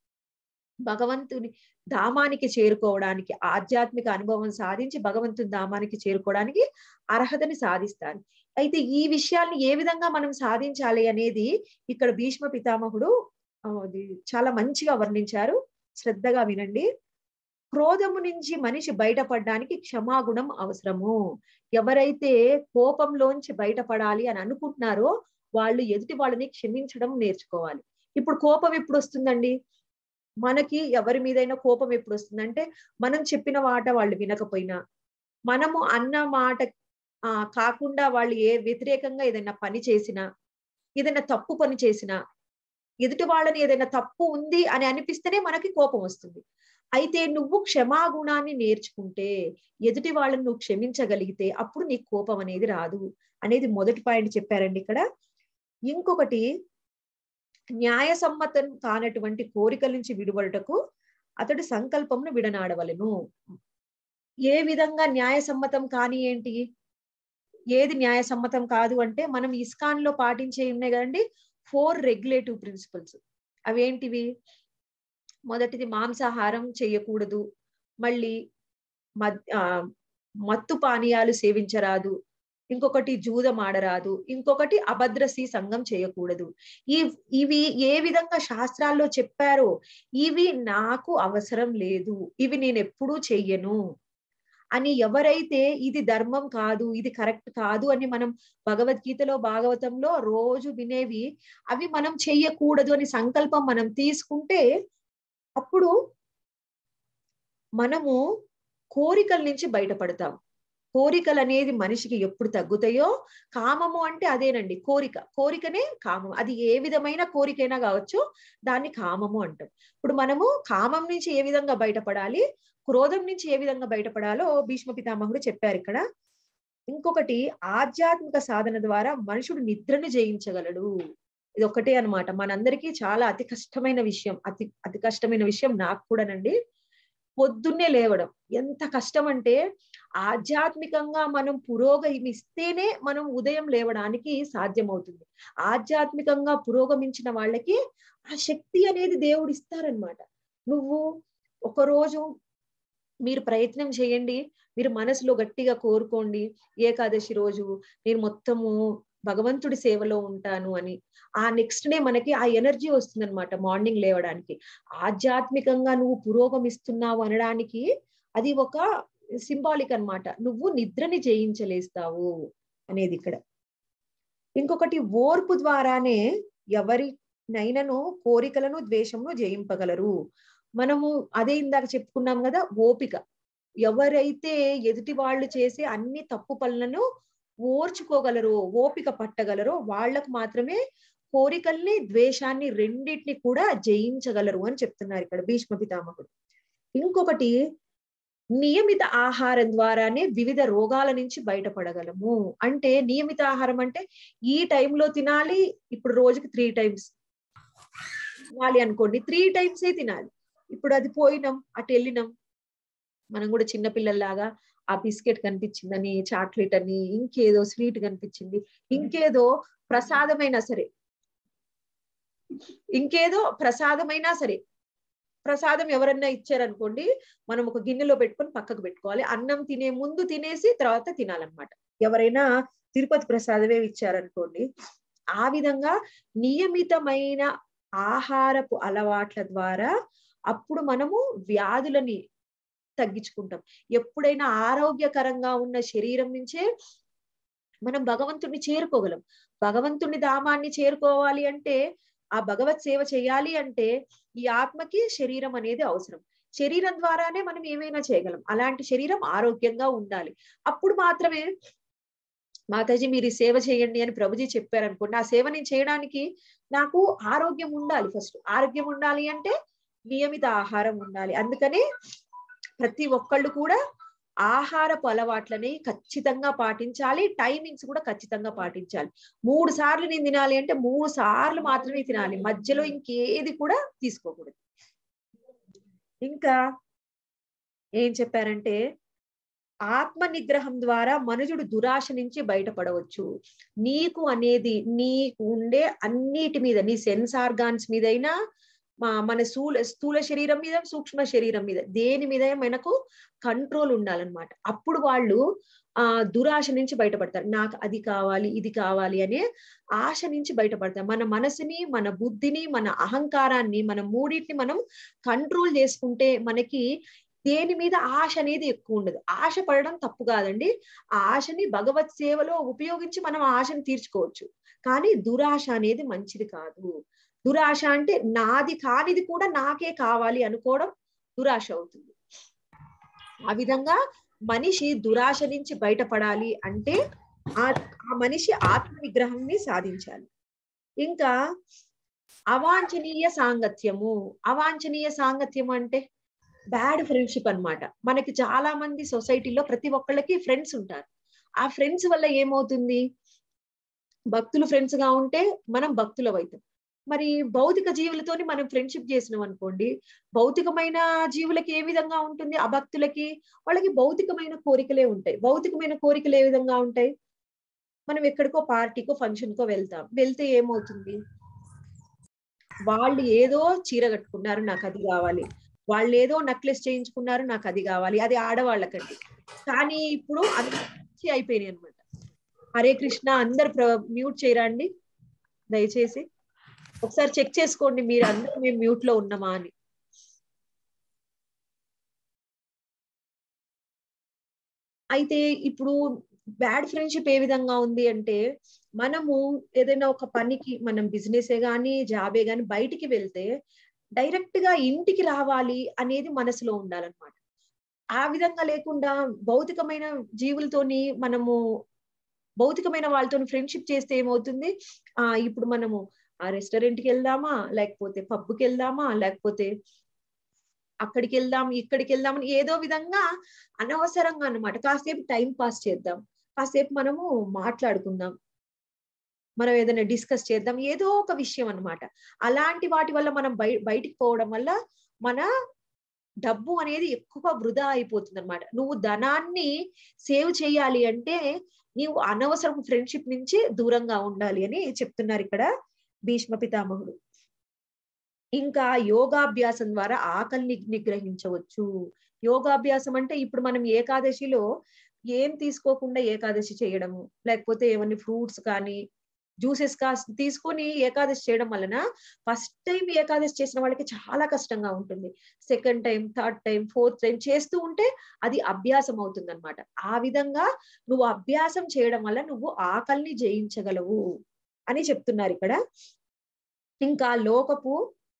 భగవంతుని ధామానికి చేరుకోవడానికి ఆధ్యాత్మిక అనుభవం సాధించి భగవంతుని ధామానికి చేరుకోవడానికి అర్హతని సాధిస్తారు అయితే ఈ విషయాల్ని ఏ విధంగా మనం సాధించాలి అనేది ఇక్కడ భీష్మ పితామహుడు ఆ, అది చాలా మంచిగా వర్ణించారు శ్రద్ధగా వినండి క్రోధము నుంచి మనిషి బయటపడడానికి క్షమాగుణం అవసరము ఎవరైతే కోపంలోంచి బయటపడాలి అని అనుకుంటున్నారో వాళ్ళు ఎదుటి వాళ్ళని క్షమించడం నేర్చుకోవాలి ఇప్పుడు కోపం ఎప్పుడు వస్తుందండి మనకి ఎవరి మీదైనా కోపం ఎప్పుడు వస్తుందంటే మనం చెప్పిన మాట వాళ్ళు వినకపోయినా మనము అన్న మాట ఆ కాకుండా వాళ్ళు ఏ వ్యతిరేకంగా ఏదైనా పని చేసినా ఏదైనా తప్పు పని చేసినా ఎదుటి వాళ్ళని ఏదైనా తప్పు ఉంది అని అనిపిస్తేనే మనకి కోపం వస్తుంది అయితే నువ్వు క్షమాగుణాన్ని నేర్చుకుంటే ఎదుటి వాళ్ళని నువ్వు క్షమించగలిగితే అప్పుడు నీకు కోపం అనేది రాదు అనేది మొదటి పాయింట్ చెప్పారండి ఇక్కడ ఇంకొకటి న్యాయసమ్మతం కానటువంటి కోరికల నుంచి విడువడటకు అతడు సంకల్పంను విడనాడవలను ఏ విధంగా న్యాయసమ్మతం కాని ఏంటి ఏది న్యాయసమ్మతం కాదు అంటే మనం ఇస్కాన్ లో పాటించే ఉన్నాయి కదండి ఫోర్ రెగ్యులేటివ్ ప్రిన్సిపల్స్ అవేంటివి మొదటిది మాంసాహారం చేయకూడదు మళ్ళీ మద్ ఆ, మత్తు పానీయాలు సేవించరాదు ఇంకొకటి జూదం ఆడరాదు ఇంకొకటి అభద్రసి సంఘం చేయకూడదు ఈ ఇవి ఏ విధంగా శాస్త్రాల్లో చెప్పారో ఇవి నాకు అవసరం లేదు ఇవి నేను ఎప్పుడూ చెయ్యను అని ఎవరైతే ఇది ధర్మం కాదు ఇది కరెక్ట్ కాదు అని మనం భగవద్గీతలో భాగవతంలో రోజు వినేవి అవి మనం చెయ్యకూడదు అని సంకల్పం మనం తీసుకుంటే అప్పుడు మనము కోరికల నుంచి బయటపడతాం కోరికలు అనేది మనిషికి ఎప్పుడు తగ్గుతాయో కామము అంటే అదేనండి కోరిక కోరికనే కామం అది ఏ విధమైన కోరికైనా కావచ్చు దాన్ని కామము అంటాం ఇప్పుడు మనము కామం నుంచి ఏ విధంగా బయటపడాలి క్రోధం నుంచి ఏ విధంగా బయటపడాలో భీష్మ పితామహుడు చెప్పారు ఇక్కడ ఇంకొకటి ఆధ్యాత్మిక సాధన ద్వారా మనుషుడు నిద్రను జయించగలడు ఇది ఒకటే అన్నమాట మనందరికీ చాలా అతి కష్టమైన విషయం అతి అతి కష్టమైన విషయం నాకు కూడానండి పొద్దున్నే లేవడం ఎంత కష్టం అంటే ఆధ్యాత్మికంగా మనం పురోగమిస్తేనే మనం ఉదయం లేవడానికి సాధ్యమవుతుంది ఆధ్యాత్మికంగా పురోగమించిన వాళ్ళకి ఆ శక్తి అనేది దేవుడు ఇస్తారనమాట నువ్వు ఒక రోజు మీరు ప్రయత్నం చేయండి మీరు మనసులో గట్టిగా కోరుకోండి ఏకాదశి రోజు నేను మొత్తము భగవంతుడి సేవలో ఉంటాను అని ఆ నెక్స్ట్ డే మనకి ఆ ఎనర్జీ వస్తుంది అనమాట మార్నింగ్ లేవడానికి ఆధ్యాత్మికంగా నువ్వు పురోగమిస్తున్నావు అనడానికి అది ఒక సింబాలిక్ అన్నమాట నువ్వు నిద్రని జయించలేస్తావు అనేది ఇక్కడ ఇంకొకటి ఓర్పు ద్వారానే ఎవరినైనాను కోరికలను ద్వేషమును జయింపగలరు మనము అదే ఇందాక చెప్పుకున్నాం కదా ఓపిక ఎవరైతే ఎదుటి వాళ్ళు చేసే అన్ని తప్పు పనులను ఓర్చుకోగలరో ఓపిక పట్టగలరో వాళ్ళకు మాత్రమే కోరికల్ని ద్వేషాన్ని రెండింటిని కూడా జయించగలరు అని చెప్తున్నారు ఇక్కడ భీష్మ పితామహుడు ఇంకొకటి నియమిత ఆహారం ద్వారానే వివిధ రోగాల నుంచి బయటపడగలము అంటే నియమిత ఆహారం అంటే ఈ టైంలో తినాలి ఇప్పుడు రోజుకి త్రీ టైమ్స్ తినాలి అనుకోండి త్రీ టైమ్సే తినాలి ఇప్పుడు అది పోయినాం అటు వెళ్ళినాం మనం కూడా చిన్న పిల్లల్లాగా ఆ బిస్కెట్ కనిపించిందని చాక్లెట్ అని ఇంకేదో స్వీట్ కనిపించింది ఇంకేదో ప్రసాదమైనా సరే ఇంకేదో ప్రసాదమైనా సరే ప్రసాదం ఎవరన్నా ఇచ్చారనుకోండి మనం ఒక గిన్నెలో పెట్టుకొని పక్కకు పెట్టుకోవాలి అన్నం తినే ముందు తినేసి తర్వాత తినాలన్నమాట ఎవరైనా తిరుపతి ప్రసాదమే ఇచ్చారనుకోండి ఆ విధంగా నియమితమైన ఆహారపు అలవాట్ల ద్వారా అప్పుడు మనము వ్యాధులని తగ్గించుకుంటాం ఎప్పుడైనా ఆరోగ్యకరంగా ఉన్న శరీరం నుంచే మనం భగవంతుడిని చేరుకోగలం భగవంతుని ధామాన్ని చేరుకోవాలి అంటే ఆ భగవత్ సేవ చేయాలి అంటే ఈ ఆత్మకి శరీరం అనేది అవసరం శరీరం ద్వారానే మనం ఏమైనా చేయగలం అలాంటి శరీరం ఆరోగ్యంగా ఉండాలి అప్పుడు మాత్రమే మాతాజీ మీరు ఈ సేవ చేయండి అని ప్రభుజీ చెప్పారనుకోండి ఆ సేవ నేను చేయడానికి నాకు ఆరోగ్యం ఉండాలి ఫస్ట్ ఆరోగ్యం ఉండాలి అంటే నియమిత ఆహారం ఉండాలి అందుకనే ప్రతి ఒక్కళ్ళు కూడా ఆహారపు అలవాట్లని ఖచ్చితంగా పాటించాలి టైమింగ్స్ కూడా ఖచ్చితంగా పాటించాలి మూడు సార్లు నేను తినాలి అంటే మూడు సార్లు మాత్రమే తినాలి మధ్యలో ఇంకేది కూడా తీసుకోకూడదు ఇంకా ఏం చెప్పారంటే ఆత్మ నిగ్రహం ద్వారా మనుషుడు దురాశ నుంచి బయటపడవచ్చు నీకు అనేది నీకు ఉండే అన్నిటి మీద నీ సెన్స్ ఆర్గాన్స్ మీదైనా మా మన స్థూల స్థూల శరీరం మీద సూక్ష్మ శరీరం మీద దేని మీద మనకు కంట్రోల్ ఉండాలన్నమాట అప్పుడు వాళ్ళు ఆ దురాశ నుంచి బయటపడతారు నాకు అది కావాలి ఇది కావాలి అనే ఆశ నుంచి బయటపడతారు మన మనసుని మన బుద్ధిని మన అహంకారాన్ని మన మూడింటిని మనం కంట్రోల్ చేసుకుంటే మనకి దేని మీద ఆశ అనేది ఎక్కువ ఉండదు ఆశ పడడం తప్పు కాదండి ఆ ఆశని భగవత్ సేవలో ఉపయోగించి మనం ఆ ఆశని తీర్చుకోవచ్చు కానీ దురాశ అనేది మంచిది కాదు దురాశ అంటే నాది కానిది కూడా నాకే కావాలి అనుకోవడం దురాశ అవుతుంది ఆ విధంగా మనిషి దురాశ నుంచి బయటపడాలి అంటే ఆ ఆ మనిషి ఆత్మ విగ్రహాన్ని సాధించాలి ఇంకా అవాంఛనీయ సాంగత్యము అవాంఛనీయ సాంగత్యం అంటే బ్యాడ్ ఫ్రెండ్షిప్ అన్నమాట మనకి చాలా మంది సొసైటీలో ప్రతి ఒక్కళ్ళకి ఫ్రెండ్స్ ఉంటారు ఆ ఫ్రెండ్స్ వల్ల ఏమవుతుంది భక్తులు ఫ్రెండ్స్ గా ఉంటే మనం భక్తులు అవుతాం మరి భౌతిక జీవులతోని మనం ఫ్రెండ్షిప్ చేసినాం అనుకోండి భౌతికమైన జీవులకి ఏ విధంగా ఉంటుంది అభక్తులకి వాళ్ళకి భౌతికమైన కోరికలే ఉంటాయి భౌతికమైన కోరికలు ఏ విధంగా ఉంటాయి మనం ఎక్కడికో పార్టీకో ఫంక్షన్ కో వెళ్తాం వెళ్తే ఏమవుతుంది వాళ్ళు ఏదో చీర కట్టుకున్నారు నాకు అది కావాలి వాళ్ళు ఏదో నెక్లెస్ చేయించుకున్నారు నాకు అది కావాలి అది ఆడవాళ్ళకండి కానీ ఇప్పుడు అన్ని అయిపోయినాయి అనమాట హరే కృష్ణ అందరు మ్యూట్ చేయరా అండి దయచేసి ఒకసారి చెక్ చేసుకోండి మీరు అందరూ మేము మ్యూట్ లో ఉన్నామా అని అయితే ఇప్పుడు బ్యాడ్ ఫ్రెండ్షిప్ ఏ విధంగా ఉంది అంటే మనము ఏదైనా ఒక పనికి మనం బిజినెస్ గానీ జాబే గానీ బయటికి వెళ్తే డైరెక్ట్ గా ఇంటికి రావాలి అనేది మనసులో ఉండాలన్నమాట ఆ విధంగా లేకుండా భౌతికమైన జీవులతోని మనము భౌతికమైన వాళ్ళతో ఫ్రెండ్షిప్ చేస్తే ఏమవుతుంది ఆ ఇప్పుడు మనము ఆ రెస్టారెంట్ కి వెళ్దామా లేకపోతే పబ్కి వెళ్దామా లేకపోతే అక్కడికి వెళ్దాం ఇక్కడికి వెళ్దాం అని ఏదో విధంగా అనవసరంగా అన్నమాట కాసేపు టైం పాస్ చేద్దాం కాసేపు మనము మాట్లాడుకుందాం మనం ఏదైనా డిస్కస్ చేద్దాం ఏదో ఒక విషయం అన్నమాట అలాంటి వాటి వల్ల మనం బయ బయటికి పోవడం వల్ల మన డబ్బు అనేది ఎక్కువ వృధా అయిపోతుంది అనమాట నువ్వు ధనాన్ని సేవ్ చేయాలి అంటే నీవు అనవసరం ఫ్రెండ్షిప్ నుంచి దూరంగా ఉండాలి అని చెప్తున్నారు ఇక్కడ భీష్మ పితామహుడు ఇంకా యోగాభ్యాసం ద్వారా ఆకలిని నిగ్రహించవచ్చు యోగాభ్యాసం అంటే ఇప్పుడు మనం ఏకాదశిలో ఏం తీసుకోకుండా ఏకాదశి చేయడము లేకపోతే ఏమన్నా ఫ్రూట్స్ కానీ జ్యూసెస్ కా తీసుకొని ఏకాదశి చేయడం వలన ఫస్ట్ టైం ఏకాదశి చేసిన వాళ్ళకి చాలా కష్టంగా ఉంటుంది second time third time fourth time చేస్తూ ఉంటే అది అభ్యాసం అవుతుంది అనమాట ఆ విధంగా నువ్వు అభ్యాసం చేయడం వల్ల నువ్వు ఆకలిని జయించగలవు అని చెప్తున్నారు ఇక్కడ ఇంకా లోకపు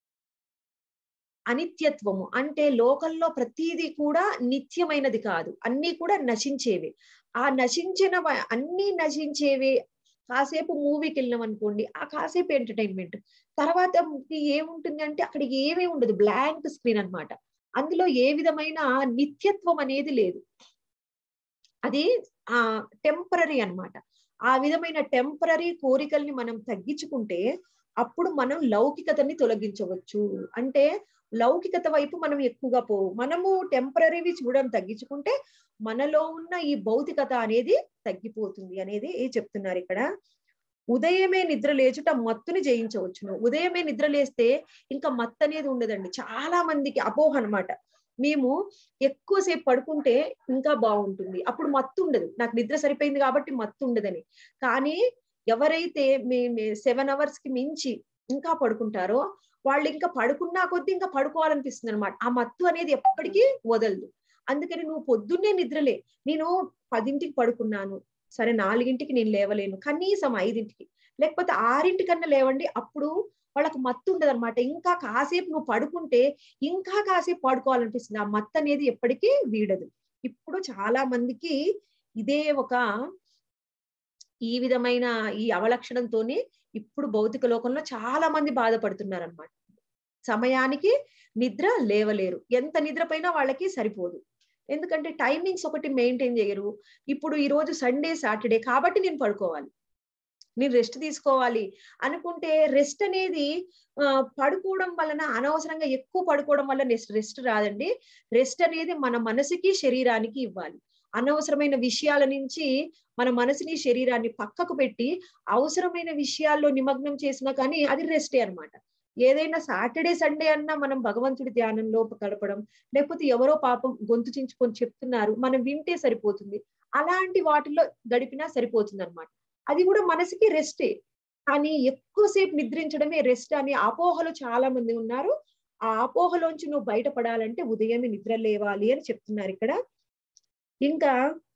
అనిత్యత్వము అంటే లోకంలో ప్రతిదీ కూడా నిత్యమైనది కాదు అన్ని కూడా నశించేవి ఆ నశించిన వ- అన్ని నశించేవి కాసేపు మూవీకి వెళ్ళినాం అనుకోండి ఆ కాసేపు ఎంటర్టైన్మెంట్ తర్వాత ఏముంటుంది అంటే అక్కడ ఏమీ ఉండదు బ్లాంక్ స్క్రీన్ అన్నమాట అందులో ఏ విధమైన నిత్యత్వం అనేది లేదు అది ఆ టెంపరీ అన్నమాట ఆ విధమైన టెంపరీ కోరికల్ని మనం తగ్గించుకుంటే అప్పుడు మనం లౌకికతని తొలగించవచ్చు అంటే లౌకికత వైపు మనం ఎక్కువగా పోవు మనము టెంపరీవి చూడడం తగ్గించుకుంటే మనలో ఉన్న ఈ భౌతికత అనేది తగ్గిపోతుంది అనేది చెప్తున్నారు ఇక్కడ ఉదయమే నిద్ర లేచుట మత్తుని జయించవచ్చును ఉదయమే నిద్ర లేస్తే ఇంకా మత్తు అనేది ఉండదండి చాలా మందికి అపోహ అన్నమాట మేము ఎక్కువసేపు పడుకుంటే ఇంకా బాగుంటుంది అప్పుడు మత్తు ఉండదు నాకు నిద్ర సరిపోయింది కాబట్టి మత్తు ఉండదని కానీ ఎవరైతే మీ సెవెన్ అవర్స్ కి మించి ఇంకా పడుకుంటారో వాళ్ళు ఇంకా పడుకున్నా కొద్దీ ఇంకా పడుకోవాలనిపిస్తుంది అనమాట ఆ మత్తు అనేది ఎప్పటికీ వదలదు అందుకని నువ్వు పొద్దున్నే నిద్రలే నేను పదింటికి పడుకున్నాను సరే నాలుగింటికి నేను లేవలేను కనీసం ఐదింటికి లేకపోతే ఆరింటికన్నా లేవండి అప్పుడు వాళ్ళకి మత్తు ఉండదు అనమాట ఇంకా కాసేపు నువ్వు పడుకుంటే ఇంకా కాసేపు పడుకోవాలనిపిస్తుంది ఆ మత్తు అనేది ఎప్పటికీ వీడదు ఇప్పుడు చాలా మందికి ఇదే ఒక ఈ విధమైన ఈ అవలక్షణంతోనే ఇప్పుడు భౌతిక లోకంలో చాలా మంది బాధపడుతున్నారు అనమాట సమయానికి నిద్ర లేవలేరు ఎంత నిద్రపోయినా వాళ్ళకి సరిపోదు ఎందుకంటే టైమింగ్స్ ఒకటి మెయింటైన్ చేయరు ఇప్పుడు ఈ రోజు సండే సాటర్డే కాబట్టి నేను పడుకోవాలి నేను రెస్ట్ తీసుకోవాలి అనుకుంటే రెస్ట్ అనేది ఆ, పడుకోవడం వలన అనవసరంగా ఎక్కువ పడుకోవడం వల్ల రెస్ట్ రాదండి రెస్ట్ అనేది మన మనసుకి శరీరానికి ఇవ్వాలి అనవసరమైన విషయాల నుంచి మన మనసుని శరీరాన్ని పక్కకు పెట్టి అవసరమైన విషయాల్లో నిమగ్నం చేసినా కానీ అది రెస్టే అన్నమాట ఏదైనా సాటర్డే సండే అన్నా మనం భగవంతుడి ధ్యానంలో గడపడం లేకపోతే ఎవరో పాపం గొంతు చించుకొని చెప్తున్నారు మనం వింటే సరిపోతుంది అలాంటి వాటిల్లో గడిపినా సరిపోతుంది అనమాట అది కూడా మనసుకి రెస్టే కానీ ఎక్కువసేపు నిద్రించడమే రెస్ట్ అని అపోహలు చాలా మంది ఉన్నారు ఆ అపోహలోంచి నువ్వు బయటపడాలంటే ఉదయమే నిద్ర లేవాలి అని చెప్తున్నారు ఇక్కడ ఇంకా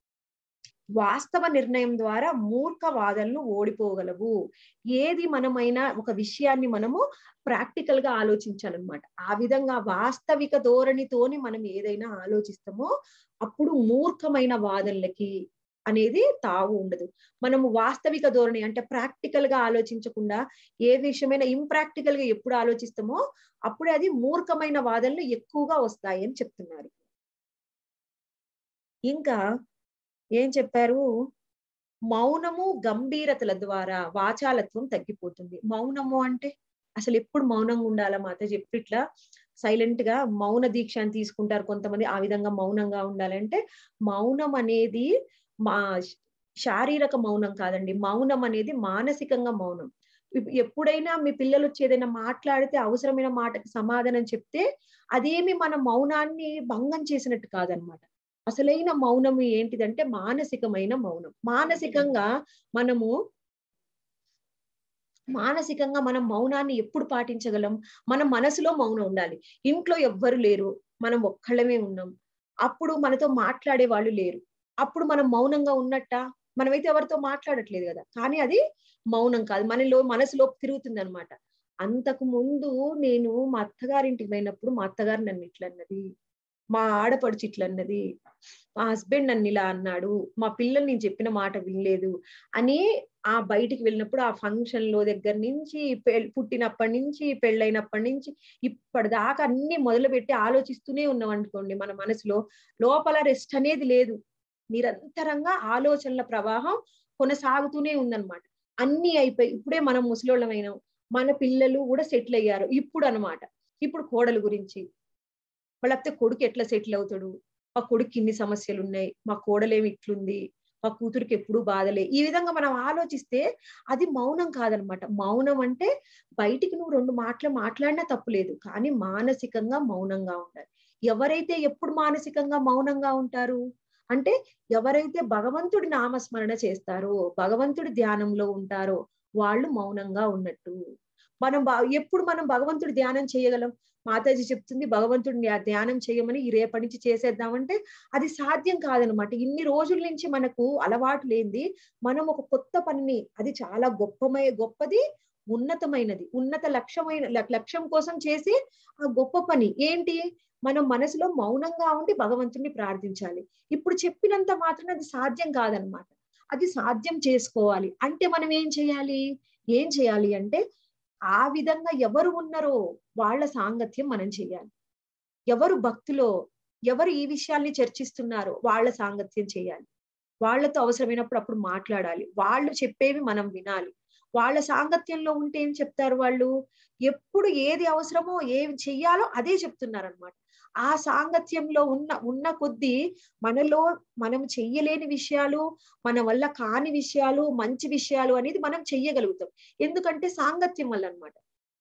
వాస్తవ నిర్ణయం ద్వారా మూర్ఖ వాదనలు ఓడిపోగలవు ఏది మనమైనా ఒక విషయాన్ని మనము ప్రాక్టికల్ గా ఆలోచించాలన్నమాట ఆ విధంగా వాస్తవిక ధోరణితోని మనం ఏదైనా ఆలోచిస్తామో అప్పుడు మూర్ఖమైన వాదనలకి అనేది తావు ఉండదు మనము వాస్తవిక ధోరణి అంటే ప్రాక్టికల్ గా ఆలోచించకుండా ఏ విషయమైనా ఇంప్రాక్టికల్ గా ఎప్పుడు ఆలోచిస్తామో అప్పుడే అది మూర్ఖమైన వాదనలు ఎక్కువగా వస్తాయి అని చెప్తున్నారు ఇంకా ఏం చెప్పారు మౌనము గంభీరతల ద్వారా వాచాలత్వం తగ్గిపోతుంది మౌనము అంటే అసలు ఎప్పుడు మౌనంగా ఉండాలా మాత చెప్పి ఇట్లా సైలెంట్ గా మౌన దీక్ష అని తీసుకుంటారు కొంతమంది ఆ విధంగా మౌనంగా ఉండాలంటే మౌనం అనేది మా శారీరక మౌనం కాదండి మౌనం అనేది మానసికంగా మౌనం ఇప్- ఎప్పుడైనా మీ పిల్లలు వచ్చి ఏదైనా మాట్లాడితే అవసరమైన మాటకి సమాధానం చెప్తే అదేమి మన మౌనాన్ని భంగం చేసినట్టు కాదనమాట అసలైన మౌనం ఏంటిదంటే మానసికమైన మౌనం మానసికంగా మనము మానసికంగా మనం మౌనాన్ని ఎప్పుడు పాటించగలం మన మనసులో మౌనం ఉండాలి ఇంట్లో ఎవ్వరు లేరు మనం ఒక్కళ్ళమే ఉన్నాం అప్పుడు మనతో మాట్లాడే వాళ్ళు లేరు అప్పుడు మనం మౌనంగా ఉన్నట్ట మనమైతే ఎవరితో మాట్లాడట్లేదు కదా కానీ అది మౌనం కాదు మనలో మనసులో తిరుగుతుంది అనమాట అంతకు ముందు నేను మా అత్తగారింటికి పోయినప్పుడు మా అత్తగారు నన్ను ఇట్లా అన్నది మా ఆడపడుచు ఇట్లా అన్నది మా హస్బెండ్ నన్ను ఇలా అన్నాడు మా పిల్లలు నేను చెప్పిన మాట వినలేదు అని ఆ బయటికి వెళ్ళినప్పుడు ఆ ఫంక్షన్ లో దగ్గర నుంచి పె- పుట్టినప్పటి నుంచి పెళ్ళైనప్పటి నుంచి ఇప్పటిదాకా అన్ని మొదలుపెట్టి ఆలోచిస్తూనే ఉన్నాం అనుకోండి మన మనసులో లోపల రెస్ట్ అనేది లేదు నిరంతరంగా ఆలోచనల ప్రవాహం కొనసాగుతూనే ఉందన్నమాట అన్ని అయిపోయి ఇప్పుడే మనం ముసలోళ్ళమైనాం మన పిల్లలు కూడా సెటిల్ అయ్యారు ఇప్పుడు అన్నమాట ఇప్పుడు కోడలు గురించి లేకపోతే కొడుకు ఎట్లా సెటిల్ అవుతాడు మా కొడుకు ఇన్ని సమస్యలు ఉన్నాయి మా కోడలేమి ఇట్లుంది మా కూతురికి ఎప్పుడు బాధలే ఈ విధంగా మనం ఆలోచిస్తే అది మౌనం కాదనమాట మౌనం అంటే బయటికి నువ్వు రెండు మాటలు మాట్లాడినా తప్పులేదు కానీ మానసికంగా మౌనంగా ఉండాలి ఎవరైతే ఎప్పుడు మానసికంగా మౌనంగా ఉంటారు అంటే ఎవరైతే భగవంతుడి నామస్మరణ చేస్తారో భగవంతుడి ధ్యానంలో ఉంటారో వాళ్ళు మౌనంగా ఉన్నట్టు మనం బా- ఎప్పుడు మనం భగవంతుడి ధ్యానం చేయగలం మాతాజీ చెప్తుంది భగవంతుడిని ఆ ధ్యానం చేయమని ఈ రేపటి నుంచి చేసేద్దామంటే అది సాధ్యం కాదనమాట ఇన్ని రోజుల నుంచి మనకు అలవాటు లేనిది మనం ఒక కొత్త పనిని అది చాలా గొప్పమై గొప్పది ఉన్నతమైనది ఉన్నత లక్ష్యమైన లక్- లక్ష్యం కోసం చేసి ఆ గొప్ప పని ఏంటి మనం మనసులో మౌనంగా ఉండి భగవంతుడిని ప్రార్థించాలి ఇప్పుడు చెప్పినంత మాత్రం అది సాధ్యం కాదనమాట అది సాధ్యం చేసుకోవాలి అంటే మనం ఏం చేయాలి ఏం చేయాలి అంటే ఆ విధంగా ఎవరు ఉన్నారో వాళ్ళ సాంగత్యం మనం చేయాలి ఎవరు భక్తులో ఎవరు ఈ విషయాల్ని చర్చిస్తున్నారో వాళ్ళ సాంగత్యం చేయాలి వాళ్ళతో అవసరమైనప్పుడు అప్పుడు మాట్లాడాలి వాళ్ళు చెప్పేవి మనం వినాలి వాళ్ళ సాంగత్యంలో ఉంటే ఏం చెప్తారు వాళ్ళు ఎప్పుడు ఏది అవసరమో ఏది చెయ్యాలో అదే చెప్తున్నారు అనమాట ఆ సాంగత్యంలో ఉన్న ఉన్న కొద్దీ మనలో మనం చెయ్యలేని విషయాలు మన వల్ల కాని విషయాలు మంచి విషయాలు అనేది మనం చెయ్యగలుగుతాం ఎందుకంటే సాంగత్యం వల్ల అన్నమాట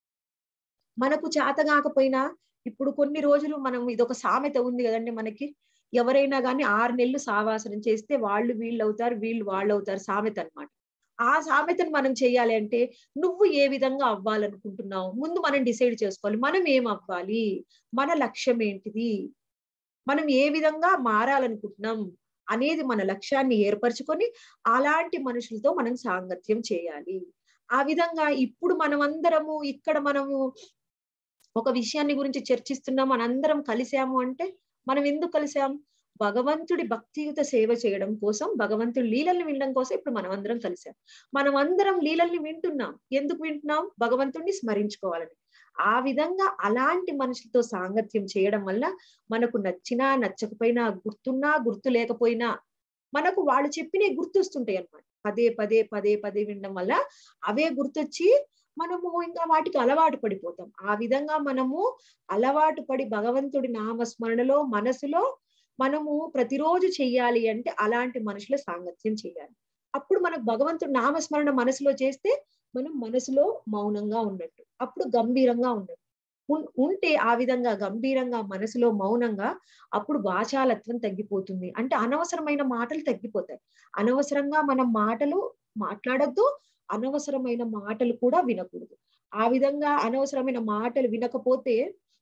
మనకు చేత కాకపోయినా ఇప్పుడు కొన్ని రోజులు మనం ఇదొక సామెత ఉంది కదండి మనకి ఎవరైనా కానీ ఆరు నెలలు సావాసనం చేస్తే వాళ్ళు వీళ్ళు అవుతారు వీళ్ళు వాళ్ళు అవుతారు సామెత అన్నమాట ఆ సామెతను మనం చేయాలి అంటే నువ్వు ఏ విధంగా అవ్వాలనుకుంటున్నావు ముందు మనం డిసైడ్ చేసుకోవాలి మనం ఏం అవ్వాలి మన లక్ష్యం ఏంటిది మనం ఏ విధంగా మారాలనుకుంటున్నాం అనేది మన లక్ష్యాన్ని ఏర్పరచుకొని అలాంటి మనుషులతో మనం సాంగత్యం చేయాలి ఆ విధంగా ఇప్పుడు మనమందరము ఇక్కడ మనము ఒక విషయాన్ని గురించి చర్చిస్తున్నాం మనందరం కలిసాము అంటే మనం ఎందుకు కలిసాం భగవంతుడి భక్తియుత సేవ చేయడం కోసం భగవంతుడి లీలల్ని వినడం కోసం ఇప్పుడు మనం అందరం కలిసాం మనం అందరం లీలల్ని వింటున్నాం ఎందుకు వింటున్నాం భగవంతుడిని స్మరించుకోవాలని ఆ విధంగా అలాంటి మనుషులతో సాంగత్యం చేయడం వల్ల మనకు నచ్చినా నచ్చకపోయినా గుర్తున్నా గుర్తు లేకపోయినా మనకు వాళ్ళు చెప్పినవి గుర్తొస్తుంటాయి అన్నమాట పదే పదే పదే పదే వినడం వల్ల అవే గుర్తొచ్చి మనము ఇంకా వాటికి అలవాటు పడిపోతాం ఆ విధంగా మనము అలవాటు పడి భగవంతుడి నామస్మరణలో మనసులో మనము ప్రతిరోజు చెయ్యాలి అంటే అలాంటి మనుషుల సాంగత్యం చేయాలి అప్పుడు మనకు భగవంతుడి నామస్మరణ మనసులో చేస్తే మనం మనసులో మౌనంగా ఉన్నట్టు అప్పుడు గంభీరంగా ఉన్నట్టు ఉన్- ఉంటే ఆ విధంగా గంభీరంగా మనసులో మౌనంగా అప్పుడు వాచాలత్వం తగ్గిపోతుంది అంటే అనవసరమైన మాటలు తగ్గిపోతాయి అనవసరంగా మనం మాటలు మాట్లాడద్దు అనవసరమైన మాటలు కూడా వినకూడదు ఆ విధంగా అనవసరమైన మాటలు వినకపోతే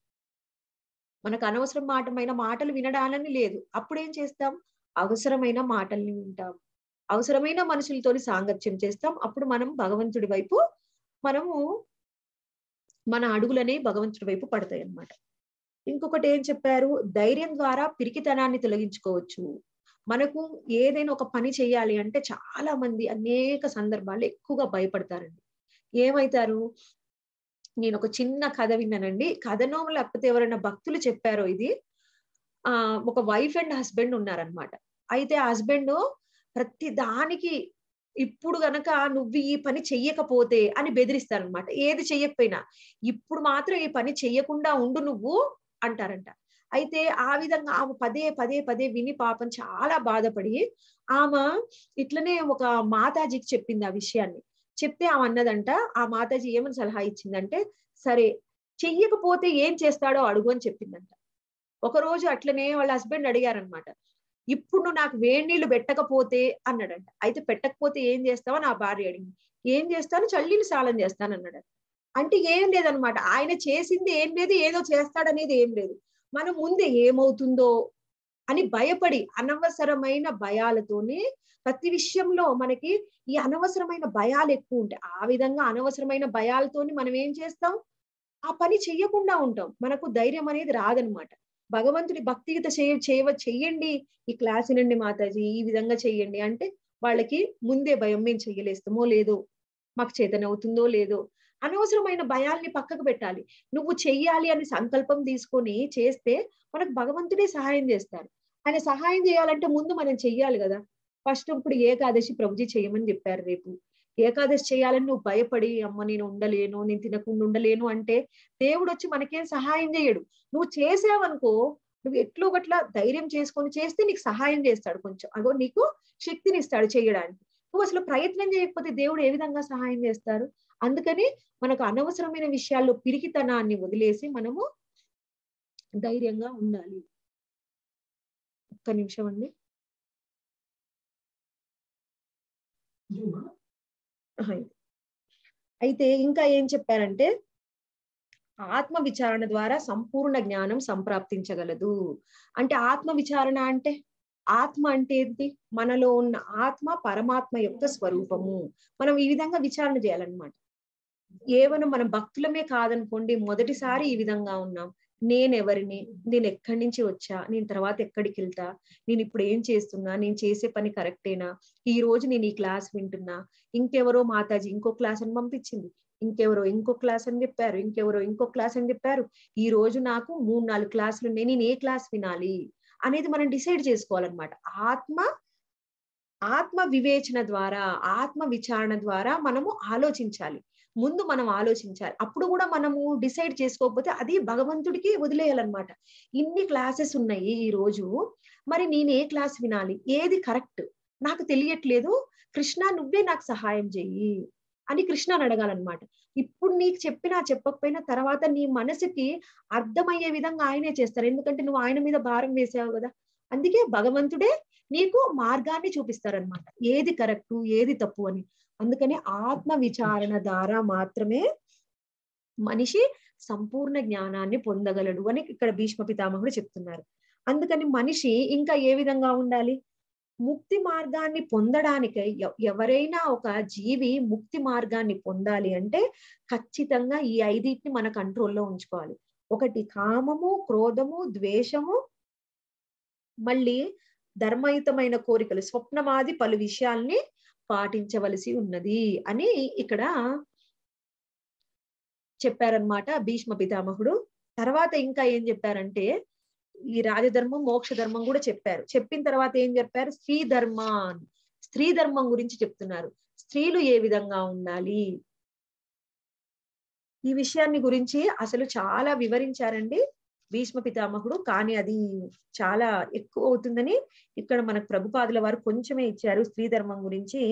మనకు అనవసరం మాటమైన మాటలు వినడాలని లేదు అప్పుడు ఏం చేస్తాం అవసరమైన మాటల్ని వింటాం అవసరమైన మనుషులతోని సాంగత్యం చేస్తాం అప్పుడు మనం భగవంతుడి వైపు మనము మన అడుగులనే భగవంతుడి వైపు పడతాయి అన్నమాట ఇంకొకటి ఏం చెప్పారు ధైర్యం ద్వారా పిరికితనాన్ని తొలగించుకోవచ్చు మనకు ఏదైనా ఒక పని చేయాలి అంటే చాలా మంది అనేక సందర్భాల్లో ఎక్కువగా భయపడతారండి ఏమైతారు నేను ఒక చిన్న కథ విన్నానండి కథనో లేకపోతే ఎవరైనా భక్తులు చెప్పారో ఇది ఆ ఒక వైఫ్ అండ్ హస్బెండ్ ఉన్నారనమాట అయితే హస్బెండ్ ప్రతి దానికి ఇప్పుడు గనక నువ్వు ఈ పని చెయ్యకపోతే అని బెదిరిస్తారనమాట ఏది చెయ్యకపోయినా ఇప్పుడు మాత్రం ఈ పని చెయ్యకుండా ఉండు నువ్వు అంటారంట అయితే ఆ విధంగా ఆమె పదే పదే పదే విని పాపం చాలా బాధపడి ఆమె ఇట్లనే ఒక మాతాజీకి చెప్పింది ఆ విషయాన్ని చెప్తే ఆమె అన్నదంట ఆ మాతాజీ ఏమని సలహా ఇచ్చిందంటే సరే చెయ్యకపోతే ఏం చేస్తాడో అడుగు అని చెప్పిందంట ఒక రోజు అట్లనే వాళ్ళ హస్బెండ్ అడిగారనమాట ఇప్పుడు నువ్వు నాకు వేడి నీళ్లు పెట్టకపోతే అన్నాడంట అయితే పెట్టకపోతే ఏం చేస్తావో నా భార్య అడిగింది ఏం చేస్తాను చల్లీలు సాలం చేస్తాను అన్నాడు అంటే ఏం లేదనమాట ఆయన చేసింది ఏం లేదు ఏదో చేస్తాడనేది ఏం లేదు మనం ముందే ఏమవుతుందో అని భయపడి అనవసరమైన భయాలతోనే ప్రతి విషయంలో మనకి ఈ అనవసరమైన భయాలు ఎక్కువ ఉంటాయి ఆ విధంగా అనవసరమైన భయాలతోని మనం ఏం చేస్తాం ఆ పని చెయ్యకుండా ఉంటాం మనకు ధైర్యం అనేది రాదనమాట భగవంతుడి భక్తిగత చేయ చేయవ చెయ్యండి ఈ క్లాస్ వినండి మాతాజీ ఈ విధంగా చెయ్యండి అంటే వాళ్ళకి ముందే భయం మేము చెయ్యలేస్తామో లేదో మాకు చేతన అవుతుందో లేదో అనవసరమైన భయాల్ని పక్కకు పెట్టాలి నువ్వు చెయ్యాలి అని సంకల్పం తీసుకొని చేస్తే మనకు భగవంతుడే సహాయం చేస్తాడు ఆయన సహాయం చేయాలంటే ముందు మనం చెయ్యాలి కదా ఫస్ట్ ఇప్పుడు ఏకాదశి ప్రభుజీ చేయమని చెప్పారు రేపు ఏకాదశి చేయాలని నువ్వు భయపడి అమ్మ నేను ఉండలేను నేను తినకుండా ఉండలేను అంటే దేవుడు వచ్చి మనకేం సహాయం చేయడు నువ్వు చేసావనుకో నువ్వు ఎట్లో గట్లా ధైర్యం చేసుకొని చేస్తే నీకు సహాయం చేస్తాడు కొంచెం అగో నీకు శక్తిని ఇస్తాడు చేయడానికి నువ్వు అసలు ప్రయత్నం చేయకపోతే దేవుడు ఏ విధంగా సహాయం చేస్తారు అందుకని మనకు అనవసరమైన విషయాల్లో పిరికితనాన్ని వదిలేసి మనము ధైర్యంగా ఉండాలి ఒక్క నిమిషం అండి ఆహా, ఇది. అయితే ఇంకా ఏం చెప్పారంటే ఆత్మ విచారణ ద్వారా సంపూర్ణ జ్ఞానం సంప్రాప్తించగలదు అంటే ఆత్మ విచారణ అంటే ఆత్మ అంటే ఏంటి మనలో ఉన్న ఆత్మ పరమాత్మ యొక్క స్వరూపము మనం ఈ విధంగా విచారణ చేయాలన్నమాట ఏవను మన భక్తులమే కాదనుకోండి మొదటిసారి ఈ విధంగా ఉన్నాం నేనెవరిని నేను ఎక్కడి నుంచి వచ్చా నేను తర్వాత ఎక్కడికి వెళ్తా నేను ఇప్పుడు ఏం చేస్తున్నా నేను చేసే పని కరెక్టేనా ఈ రోజు నేను ఈ క్లాస్ వింటున్నా ఇంకెవరో మాతాజీ ఇంకో క్లాస్ అని పంపించింది ఇంకెవరో ఇంకో క్లాస్ అని చెప్పారు ఇంకెవరో ఇంకో క్లాస్ అని చెప్పారు ఈ రోజు నాకు మూడు నాలుగు క్లాసులు ఉన్నాయి నేను ఏ క్లాస్ వినాలి అనేది మనం డిసైడ్ చేసుకోవాలన్నమాట ఆత్మ ఆత్మ వివేచన ద్వారా ఆత్మ విచారణ ద్వారా మనము ఆలోచించాలి ముందు మనం ఆలోచించాలి అప్పుడు కూడా మనము డిసైడ్ చేసుకోకపోతే అది భగవంతుడికి వదిలేయాలన్నమాట ఇన్ని క్లాసెస్ ఉన్నాయి ఈ రోజు మరి నేను ఏ క్లాస్ వినాలి ఏది కరెక్ట్ నాకు తెలియట్లేదు కృష్ణ నువ్వే నాకు సహాయం చెయ్యి అని కృష్ణని అడగాలన్నమాట ఇప్పుడు నీకు చెప్పినా చెప్పకపోయినా తర్వాత నీ మనసుకి అర్థమయ్యే విధంగా ఆయనే చేస్తారు ఎందుకంటే నువ్వు ఆయన మీద భారం వేసావు కదా అందుకే భగవంతుడే నీకు మార్గాన్ని చూపిస్తారనమాట ఏది కరెక్ట్ ఏది తప్పు అని అందుకని ఆత్మ విచారణ ద్వారా మాత్రమే మనిషి సంపూర్ణ జ్ఞానాన్ని పొందగలడు అని ఇక్కడ భీష్మ పితామహుడు చెప్తున్నారు అందుకని మనిషి ఇంకా ఏ విధంగా ఉండాలి ముక్తి మార్గాన్ని పొందడానికి ఎవ- ఎవరైనా ఒక జీవి ముక్తి మార్గాన్ని పొందాలి అంటే ఖచ్చితంగా ఈ ఐదింటిని మన కంట్రోల్లో ఉంచుకోవాలి ఒకటి కామము క్రోధము ద్వేషము మళ్ళీ ధర్మయుతమైన కోరికలు స్వప్నమాది పలు విషయాల్ని పాటించవలసి ఉన్నది అని ఇక్కడ చెప్పారనమాట భీష్మ పితామహుడు తర్వాత ఇంకా ఏం చెప్పారంటే ఈ రాజధర్మం మోక్ష ధర్మం కూడా చెప్పారు చెప్పిన తర్వాత ఏం చెప్పారు స్త్రీ ధర్మాన్ స్త్రీ ధర్మం గురించి చెప్తున్నారు స్త్రీలు ఏ విధంగా ఉండాలి ఈ విషయాన్ని గురించి అసలు చాలా వివరించారండి భీష్మ పితామహుడు కానీ అది చాలా ఎక్కువ అవుతుందని ఇక్కడ మనకు ప్రభుపాదుల వారు కొంచెమే ఇచ్చారు స్త్రీ ధర్మం గురించి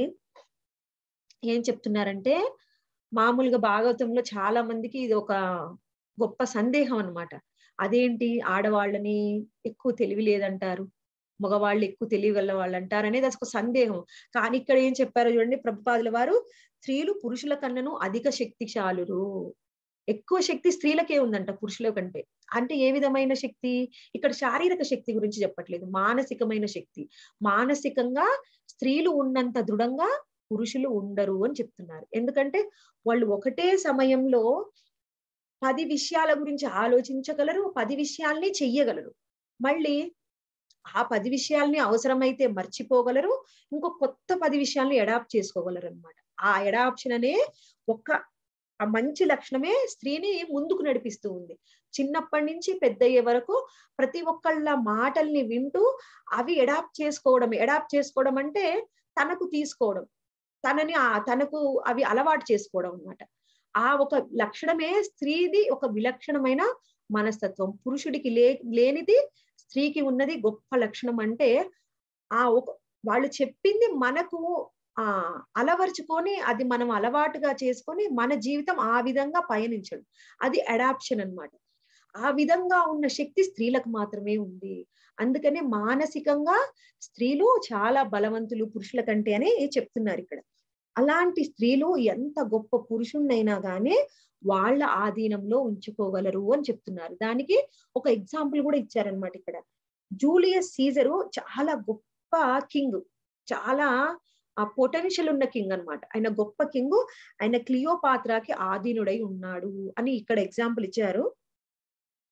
ఏం చెప్తున్నారంటే మామూలుగా భాగవతంలో చాలా మందికి ఇది ఒక గొప్ప సందేహం అన్నమాట అదేంటి ఆడవాళ్ళని ఎక్కువ తెలివి లేదంటారు మగవాళ్ళు ఎక్కువ తెలివి గల వాళ్ళు అంటారు అనేది అది ఒక సందేహం కానీ ఇక్కడ ఏం చెప్పారో చూడండి ప్రభుపాదుల వారు స్త్రీలు పురుషుల కన్నను అధిక శక్తిశాలురు ఎక్కువ శక్తి స్త్రీలకే ఉందంట పురుషుల కంటే అంటే ఏ విధమైన శక్తి ఇక్కడ శారీరక శక్తి గురించి చెప్పట్లేదు మానసికమైన శక్తి మానసికంగా స్త్రీలు ఉన్నంత దృఢంగా పురుషులు ఉండరు అని చెప్తున్నారు ఎందుకంటే వాళ్ళు ఒకటే సమయంలో పది విషయాల గురించి ఆలోచించగలరు పది విషయాల్ని చెయ్యగలరు మళ్ళీ ఆ పది విషయాల్ని అవసరమైతే మర్చిపోగలరు ఇంకో కొత్త పది విషయాల్ని ఎడాప్ట్ చేసుకోగలరు అనమాట ఆ ఎడాప్షన్ అనే ఒక్క ఆ మంచి లక్షణమే స్త్రీని ముందుకు నడిపిస్తూ ఉంది చిన్నప్పటి నుంచి పెద్దయ్యే వరకు ప్రతి ఒక్కళ్ళ మాటల్ని వింటూ అవి ఎడాప్ట్ చేసుకోవడం ఎడాప్ట్ చేసుకోవడం అంటే తనకు తీసుకోవడం తనని ఆ తనకు అవి అలవాటు చేసుకోవడం అన్నమాట ఆ ఒక లక్షణమే స్త్రీది ఒక విలక్షణమైన మనస్తత్వం పురుషుడికి లే లేనిది స్త్రీకి ఉన్నది గొప్ప లక్షణం అంటే ఆ ఒక వాళ్ళు చెప్పింది మనకు ఆ అలవర్చుకొని అది మనం అలవాటుగా చేసుకొని మన జీవితం ఆ విధంగా పయనించడం అది అడాప్షన్ అన్నమాట ఆ విధంగా ఉన్న శక్తి స్త్రీలకు మాత్రమే ఉంది అందుకనే మానసికంగా స్త్రీలు చాలా బలవంతులు పురుషుల కంటే అని చెప్తున్నారు ఇక్కడ అలాంటి స్త్రీలు ఎంత గొప్ప పురుషుణ్ణైనా గానీ వాళ్ళ ఆధీనంలో ఉంచుకోగలరు అని చెప్తున్నారు దానికి ఒక ఎగ్జాంపుల్ కూడా ఇచ్చారనమాట ఇక్కడ జూలియస్ సీజరు చాలా గొప్ప కింగ్ చాలా ఆ పొటెన్షియల్ ఉన్న కింగ్ అన్నమాట ఆయన గొప్ప కింగ్ ఆయన క్లియోపాత్రాకి ఆధీనుడై ఉన్నాడు అని ఇక్కడ ఎగ్జాంపుల్ ఇచ్చారు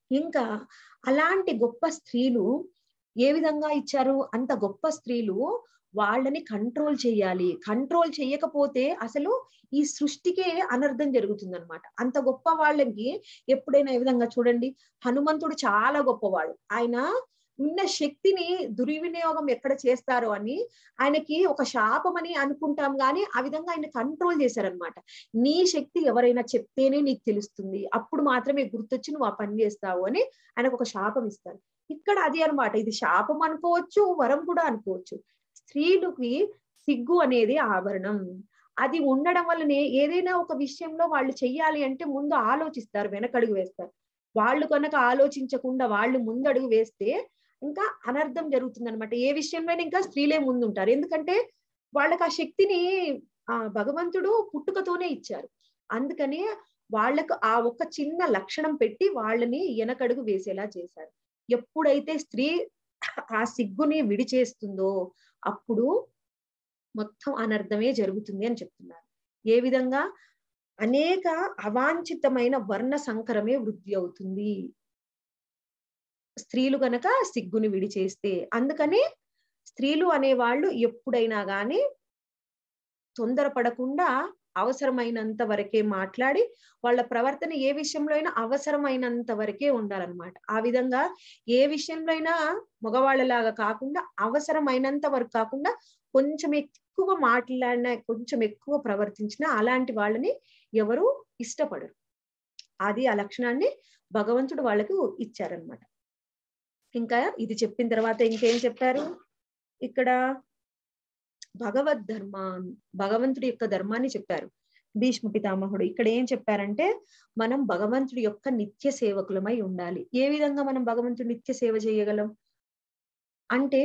ఇంకా అలాంటి గొప్ప స్త్రీలు ఏ విధంగా ఇచ్చారు అంత గొప్ప స్త్రీలు వాళ్ళని కంట్రోల్ చేయాలి కంట్రోల్ చేయకపోతే అసలు ఈ సృష్టికే అనర్థం జరుగుతుంది అనమాట అంత గొప్ప వాళ్ళకి ఎప్పుడైనా ఏ విధంగా చూడండి హనుమంతుడు చాలా గొప్పవాడు ఆయన ఉన్న శక్తిని దుర్వినియోగం ఎక్కడ చేస్తారో అని ఆయనకి ఒక శాపం అని అనుకుంటాం గాని ఆ విధంగా ఆయన కంట్రోల్ చేశారనమాట నీ శక్తి ఎవరైనా చెప్తేనే నీకు తెలుస్తుంది అప్పుడు మాత్రమే గుర్తొచ్చి నువ్వు ఆ పని చేస్తావు అని ఆయనకు ఒక శాపం ఇస్తారు ఇక్కడ అది అన్నమాట ఇది శాపం అనుకోవచ్చు వరం కూడా అనుకోవచ్చు స్త్రీలకి సిగ్గు అనేది ఆభరణం అది ఉండడం వల్లనే ఏదైనా ఒక విషయంలో వాళ్ళు చెయ్యాలి అంటే ముందు ఆలోచిస్తారు వెనకడుగు వేస్తారు వాళ్ళు కనుక ఆలోచించకుండా వాళ్ళు ముందడుగు వేస్తే ఇంకా అనర్థం జరుగుతుంది అనమాట ఏ విషయంలో ఇంకా స్త్రీలే ముందుంటారు ఎందుకంటే వాళ్ళకి ఆ శక్తిని ఆ భగవంతుడు పుట్టుకతోనే ఇచ్చారు అందుకని వాళ్ళకు ఆ ఒక్క చిన్న లక్షణం పెట్టి వాళ్ళని వెనకడుగు వేసేలా చేశారు ఎప్పుడైతే స్త్రీ ఆ సిగ్గుని విడిచేస్తుందో అప్పుడు మొత్తం అనర్థమే జరుగుతుంది అని చెప్తున్నారు ఏ విధంగా అనేక అవాంఛితమైన వర్ణ సంకరమే వృద్ధి అవుతుంది స్త్రీలు గనక సిగ్గుని విడిచేస్తే అందుకని స్త్రీలు అనేవాళ్ళు ఎప్పుడైనా గాని తొందరపడకుండా అవసరమైనంత వరకే మాట్లాడి వాళ్ళ ప్రవర్తన ఏ విషయంలో అయినా అవసరమైనంత వరకే ఉండాలన్నమాట ఆ విధంగా ఏ విషయంలో అయినా మగవాళ్ళలాగా కాకుండా అవసరమైనంత వరకు కాకుండా కొంచెం ఎక్కువ మాట్లాడిన కొంచెం ఎక్కువ ప్రవర్తించిన అలాంటి వాళ్ళని ఎవరు ఇష్టపడరు అది ఆ లక్షణాన్ని భగవంతుడు వాళ్ళకు ఇచ్చారనమాట ఇంకా ఇది చెప్పిన తర్వాత ఇంకేం చెప్పారు ఇక్కడ భగవద్ ధర్మ భగవంతుడి యొక్క ధర్మాన్ని చెప్పారు భీష్మ పితామహుడు ఇక్కడ ఏం చెప్పారంటే మనం భగవంతుడి యొక్క నిత్య సేవకులమై ఉండాలి ఏ విధంగా మనం భగవంతుడి నిత్య సేవ చేయగలం అంటే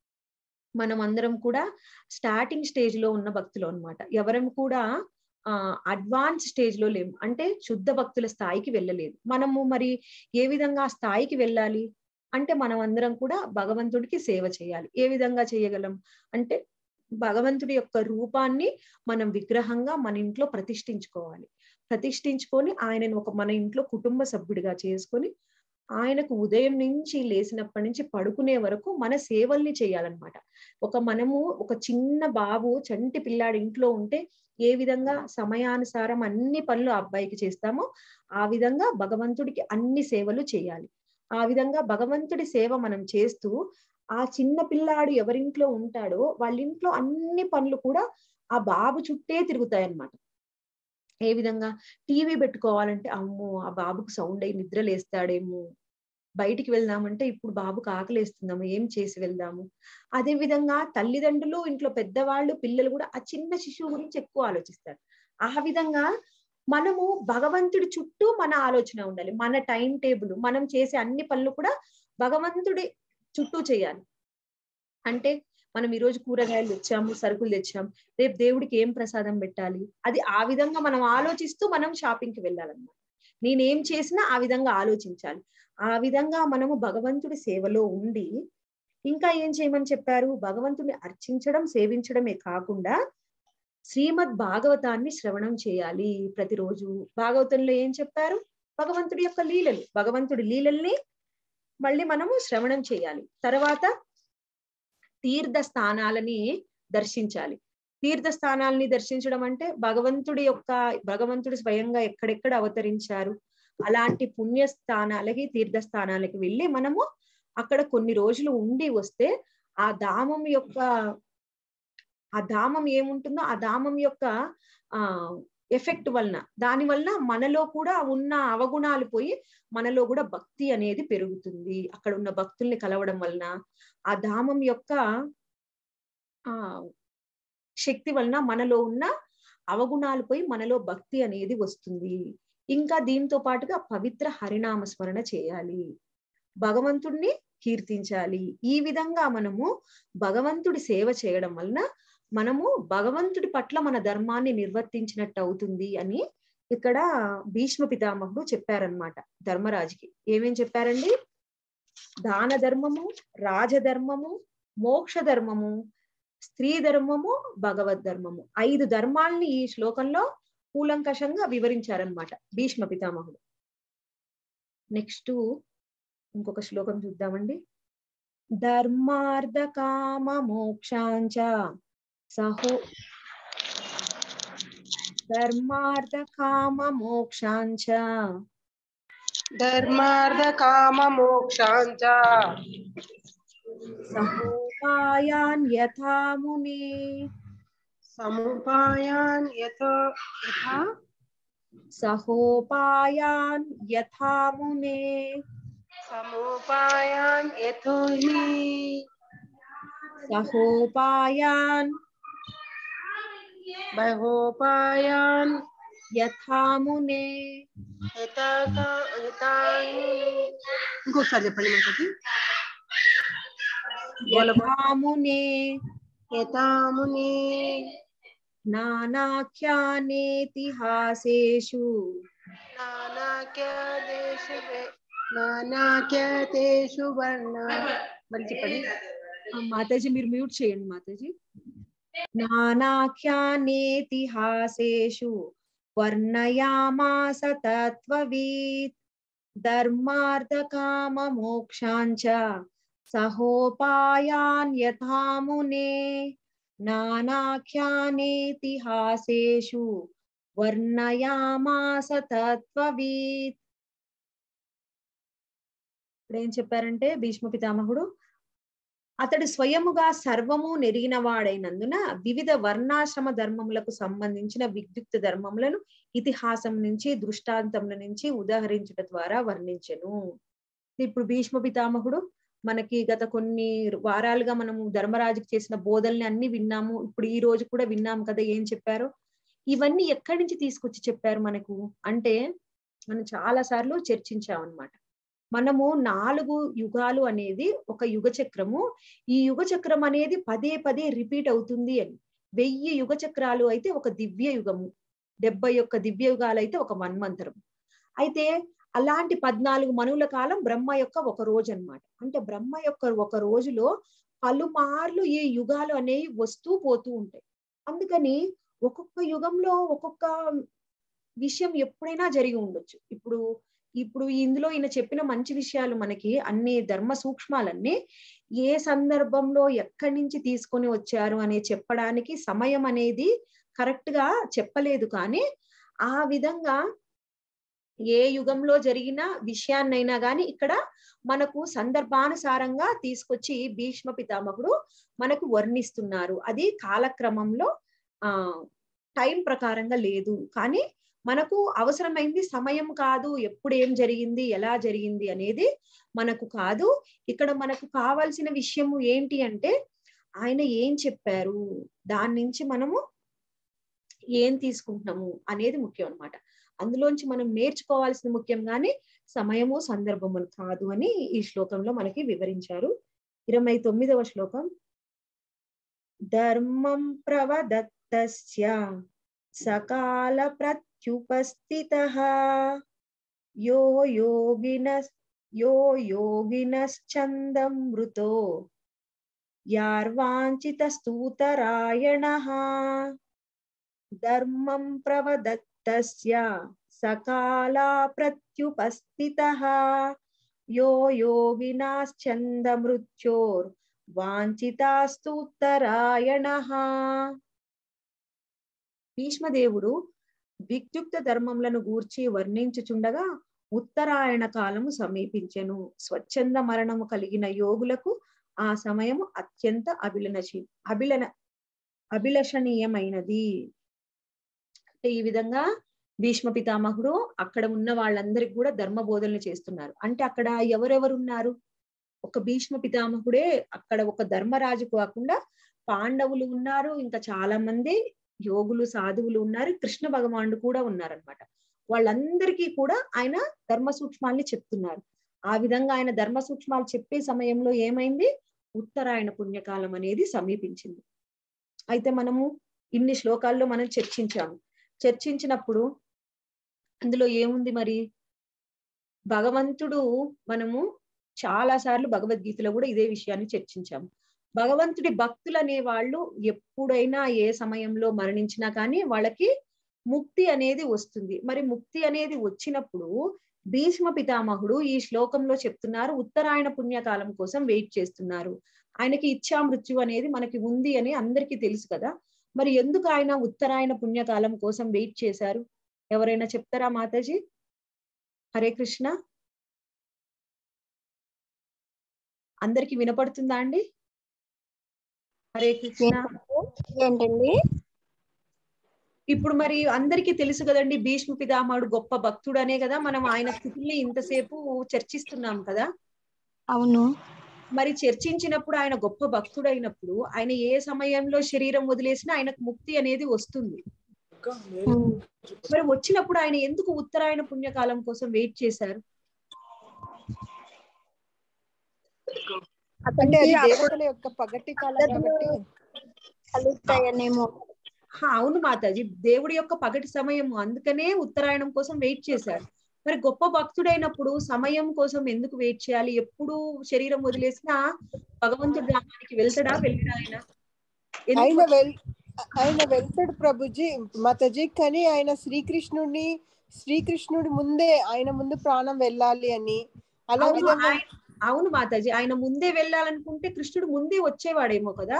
మనం అందరం కూడా స్టార్టింగ్ స్టేజ్ లో ఉన్న భక్తులు అనమాట ఎవరం కూడా ఆ అడ్వాన్స్ స్టేజ్ లో లేము అంటే శుద్ధ భక్తుల స్థాయికి వెళ్ళలేదు మనము మరి ఏ విధంగా ఆ స్థాయికి వెళ్ళాలి అంటే మనం అందరం కూడా భగవంతుడికి సేవ చేయాలి ఏ విధంగా చేయగలం అంటే భగవంతుడి యొక్క రూపాన్ని మనం విగ్రహంగా మన ఇంట్లో ప్రతిష్ఠించుకోవాలి ప్రతిష్ఠించుకొని ఆయనను ఒక మన ఇంట్లో కుటుంబ సభ్యుడిగా చేసుకొని ఆయనకు ఉదయం నుంచి లేచినప్పటి నుంచి పడుకునే వరకు మన సేవల్ని చేయాలన్నమాట ఒక మనము ఒక చిన్న బాబు చంటి పిల్లాడి ఇంట్లో ఉంటే ఏ విధంగా సమయానుసారం అన్ని పనులు ఆ అబ్బాయికి చేస్తామో ఆ విధంగా భగవంతుడికి అన్ని సేవలు చేయాలి ఆ విధంగా భగవంతుడి సేవ మనం చేస్తూ ఆ చిన్న పిల్లాడు ఎవరింట్లో ఉంటాడో వాళ్ళ ఇంట్లో అన్ని పనులు కూడా ఆ బాబు చుట్టే తిరుగుతాయి అన్నమాట ఏ విధంగా టీవీ పెట్టుకోవాలంటే అమ్మో ఆ బాబుకు సౌండ్ అయ్యి నిద్ర లేస్తాడేమో బయటికి వెళ్దామంటే ఇప్పుడు బాబుకు ఆకలేస్తుందాము ఏం చేసి వెళ్దాము అదే విధంగా తల్లిదండ్రులు ఇంట్లో పెద్దవాళ్ళు పిల్లలు కూడా ఆ చిన్న శిశువు గురించి ఎక్కువ ఆలోచిస్తారు ఆ విధంగా మనము భగవంతుడి చుట్టూ మన ఆలోచన ఉండాలి మన టైం టేబుల్ మనం చేసే అన్ని పనులు కూడా భగవంతుడి చుట్టూ చేయాలి అంటే మనం ఈ రోజు కూరగాయలు తెచ్చాము సరుకులు తెచ్చాము రేపు దేవుడికి ఏం ప్రసాదం పెట్టాలి అది ఆ విధంగా మనం ఆలోచిస్తూ మనం షాపింగ్ కి వెళ్ళాలన్నమాట నేనేం చేసినా ఆ విధంగా ఆలోచించాలి ఆ విధంగా మనము భగవంతుడి సేవలో ఉండి ఇంకా ఏం చేయమని చెప్పారు భగవంతుడిని అర్చించడం సేవించడమే కాకుండా శ్రీమద్ భాగవతాన్ని శ్రవణం చేయాలి ప్రతిరోజు భాగవతంలో ఏం చెప్పారు భగవంతుడి యొక్క లీలలు భగవంతుడి లీలల్ని మళ్ళీ మనము శ్రవణం చేయాలి తర్వాత తీర్థ స్థానాలని దర్శించాలి తీర్థ స్థానాలని దర్శించడం అంటే భగవంతుడి యొక్క భగవంతుడు స్వయంగా ఎక్కడెక్కడ అవతరించారు అలాంటి పుణ్య స్థానాలకి తీర్థ స్థానాలకి వెళ్ళి మనము అక్కడ కొన్ని రోజులు ఉండి వస్తే ఆ ధామం యొక్క ఆ ధామం ఏముంటుందో ఆ ధామం యొక్క ఆ ఎఫెక్ట్ వలన దాని వలన మనలో కూడా ఉన్న అవగుణాలు పోయి మనలో కూడా భక్తి అనేది పెరుగుతుంది అక్కడ ఉన్న భక్తుల్ని కలవడం వలన ఆ ధామం యొక్క ఆ శక్తి వలన మనలో ఉన్న అవగుణాలు పోయి మనలో భక్తి అనేది వస్తుంది ఇంకా దీంతో పాటుగా పవిత్ర హరినామ స్మరణ చేయాలి భగవంతుడిని కీర్తించాలి ఈ విధంగా మనము భగవంతుడి సేవ చేయడం వలన మనము భగవంతుడి పట్ల మన ధర్మాన్ని నిర్వర్తించినట్టు అవుతుంది అని ఇక్కడ భీష్మ పితామహుడు చెప్పారనమాట ధర్మరాజుకి ఏమేం చెప్పారండి దాన ధర్మము రాజధర్మము మోక్ష ధర్మము స్త్రీ ధర్మము భగవద్ ధర్మము ఐదు ధర్మాల్ని ఈ శ్లోకంలో కూలంకషంగా వివరించారనమాట భీష్మ పితామహుడు నెక్స్ట్ ఇంకొక శ్లోకం చూద్దామండి ధర్మార్థ కామ మోక్షాంచ సహో ధర్మార్థ కామ మోక్షాంచ ధర్మార్థ కామ మోక్షాంచ సహోపాయాన్ యథా మునే సముపాయాన్ యథా యథా సహోపాయాన్ యథా మునే సముపాయాన్ యథో హి సహోపాయాన్ బహోపాయాన్ యథా మునే యథా యథాని ఇంకొకసారి చెప్పండి మాకు యథా మునే యథాముని నానాఖ్యానేతిహాసేషు నానాఖ్యాదేశు నానాఖ్యాతేషు వర్ణ మళ్ళీ చెప్పండి ఆ, మాతాజీ మీరు మ్యూట్ చేయండి మాతాజీ నానాఖ్యానేతిహాసేషు వర్ణయామాస తత్వవీత్ ధర్మార్థ కామ మోక్షాంచ సహోపాయాన్ యథా మునే నానాఖ్యానేతిహాసేషు వర్ణయామాస తత్వవీత్ ఇప్పుడు ఏం చెప్పారంటే భీష్మ పితామహుడు అతడు స్వయముగా సర్వము నెరిగిన వాడైనందున వివిధ వర్ణాశ్రమ ధర్మములకు సంబంధించిన విద్యుక్త ధర్మములను ఇతిహాసం నుంచి దృష్టాంతముల నుంచి ఉదాహరించుట ద్వారా వర్ణించెను ఇప్పుడు భీష్మ పితామహుడు మనకి గత కొన్ని వారాలుగా మనము ధర్మరాజుకి చేసిన బోధల్ని అన్ని విన్నాము ఇప్పుడు ఈ రోజు కూడా విన్నాము కదా ఏం చెప్పారు ఇవన్నీ ఎక్కడి నుంచి తీసుకొచ్చి చెప్పారు మనకు అంటే మనం చాలా సార్లు చర్చించామన్నమాట మనము నాలుగు యుగాలు అనేది ఒక యుగ చక్రము ఈ యుగ చక్రం అనేది పదే పదే రిపీట్ అవుతుంది అని వెయ్యి యుగ చక్రాలు అయితే ఒక దివ్య యుగము డెబ్బై ఒక్క దివ్య యుగాలు అయితే ఒక మన్వంతరం అయితే అలాంటి పద్నాలుగు మనువుల కాలం బ్రహ్మ యొక్క ఒక రోజు అన్నమాట అంటే బ్రహ్మ యొక్క ఒక రోజులో పలుమార్లు ఈ యుగాలు అనేవి వస్తూ పోతూ ఉంటాయి అందుకని ఒక్కొక్క యుగంలో ఒక్కొక్క విషయం ఎప్పుడైనా జరిగి ఉండొచ్చు ఇప్పుడు ఇప్పుడు ఇందులో ఈయన చెప్పిన మంచి విషయాలు మనకి అన్ని ధర్మ సూక్ష్మాలన్నీ ఏ సందర్భంలో ఎక్కడి నుంచి తీసుకొని వచ్చారు అనే చెప్పడానికి సమయం అనేది కరెక్ట్ గా చెప్పలేదు కానీ ఆ విధంగా ఏ యుగంలో జరిగిన విషయాన్నైనా గాని ఇక్కడ మనకు సందర్భానుసారంగా తీసుకొచ్చి భీష్మ పితామహుడు మనకు వర్ణిస్తున్నారు అది కాలక్రమంలో ఆ టైం ప్రకారంగా లేదు కానీ మనకు అవసరమైంది సమయం కాదు ఎప్పుడు ఏం జరిగింది ఎలా జరిగింది అనేది మనకు కాదు ఇక్కడ మనకు కావాల్సిన విషయము ఏంటి అంటే ఆయన ఏం చెప్పారు దాని నుంచి మనము ఏం తీసుకుంటున్నాము అనేది ముఖ్యం అన్నమాట అందులోంచి మనం నేర్చుకోవాల్సిన ముఖ్యం కానీ సమయము సందర్భము కాదు అని ఈ శ్లోకంలో మనకి వివరించారు ఇరవై తొమ్మిదవ శ్లోకం ధర్మం ప్రవదత్తస్య సకాల ప్రత్యుపస్థిత యో యోగిన యో యోగినశ్చందం మృతో యార్వాంచిత స్తూతరాయణ ధర్మం ప్రవదత్తస్య సకాలా ప్రత్యుపస్థిత యో యోగినాశ్చంద మృత్యోర్ వాంఛితాస్తూత్తరాయణ భీష్మదేవుడు విద్యుక్త ధర్మములను గూర్చి వర్ణించుచుండగా ఉత్తరాయణ కాలము సమీపించెను స్వచ్ఛంద మరణము కలిగిన యోగులకు ఆ సమయము అత్యంత అభిలనశీ అభిలన అభిలషణీయమైనది అంటే ఈ విధంగా భీష్మ పితామహుడు అక్కడ ఉన్న వాళ్ళందరికి కూడా ధర్మ బోధనలు చేస్తున్నారు అంటే అక్కడ ఎవరెవరు ఉన్నారు ఒక భీష్మ పితామహుడే అక్కడ ఒక ధర్మరాజు కాకుండా పాండవులు ఉన్నారు ఇంకా చాలా మంది యోగులు సాధువులు ఉన్నారు కృష్ణ భగవానుడు కూడా ఉన్నారనమాట వాళ్ళందరికీ కూడా ఆయన ధర్మ సూక్ష్మాల్ని చెప్తున్నారు ఆ విధంగా ఆయన ధర్మ సూక్ష్మాలు చెప్పే సమయంలో ఏమైంది ఉత్తరాయణ పుణ్యకాలం అనేది సమీపించింది అయితే మనము ఇన్ని శ్లోకాల్లో మనం చర్చించాము చర్చించినప్పుడు అందులో ఏముంది మరి భగవంతుడు మనము చాలా సార్లు భగవద్గీతలో కూడా ఇదే విషయాన్ని చర్చించాము భగవంతుడి భక్తులు అనే వాళ్ళు ఎప్పుడైనా ఏ సమయంలో మరణించినా కానీ వాళ్ళకి ముక్తి అనేది వస్తుంది మరి ముక్తి అనేది వచ్చినప్పుడు భీష్మ పితామహుడు ఈ శ్లోకంలో చెప్తున్నారు ఉత్తరాయణ పుణ్యకాలం కోసం వెయిట్ చేస్తున్నారు ఆయనకి ఇచ్చా మృత్యు అనేది మనకి ఉంది అని అందరికీ తెలుసు కదా మరి ఎందుకు ఆయన ఉత్తరాయణ పుణ్యకాలం కోసం వెయిట్ చేశారు ఎవరైనా చెప్తారా మాతాజీ హరే కృష్ణ అందరికి వినపడుతుందా అండి హరే కృష్ణ ఏంటండి ఇప్పుడు మరి అందరికీ తెలుసు కదండి భీష్మ పితామహుడు గొప్ప భక్తుడు అనే కదా మనం ఆయన స్థితిని ఇంతసేపు చర్చిస్తున్నాం కదా అవును మరి చర్చించినప్పుడు ఆయన గొప్ప భక్తుడు అయినప్పుడు ఆయన ఏ సమయంలో శరీరం వదిలేసినా ఆయనకు ముక్తి అనేది వస్తుంది ఉమ్. మరి వచ్చినప్పుడు ఆయన ఎందుకు ఉత్తరాయణ పుణ్యకాలం కోసం వెయిట్ చేశారు అంటే అది అతనికి దేవతల యొక్క పగటి కాలం కాబట్టి కలుగుతాయనేమో హా, అవును మాతాజీ దేవుడి యొక్క పగటి సమయం అందుకనే ఉత్తరాయణం కోసం వెయిట్ చేశారు మరి గొప్ప భక్తుడైనప్పుడు సమయం కోసం ఎందుకు వెయిట్ చేయాలి ఎప్పుడు శరీరం వదిలేసినా భగవంతుడి ధామానికి వెళ్తాడా వెళ్ళడా ఆయన ఎందుకు ఆయన వెల్ ఆయన వెళ్తాడు ప్రభుజీ మాతాజీ కానీ ఆయన శ్రీకృష్ణుడిని శ్రీకృష్ణుడి ముందే ఆయన ముందు ప్రాణం వెళ్ళాలి అని అలా అవును, విధంగా ఆయన- అవును మాతాజీ ఆయన ముందే వెళ్ళాలనుకుంటే కృష్ణుడు ముందే వచ్చేవాడేమో కదా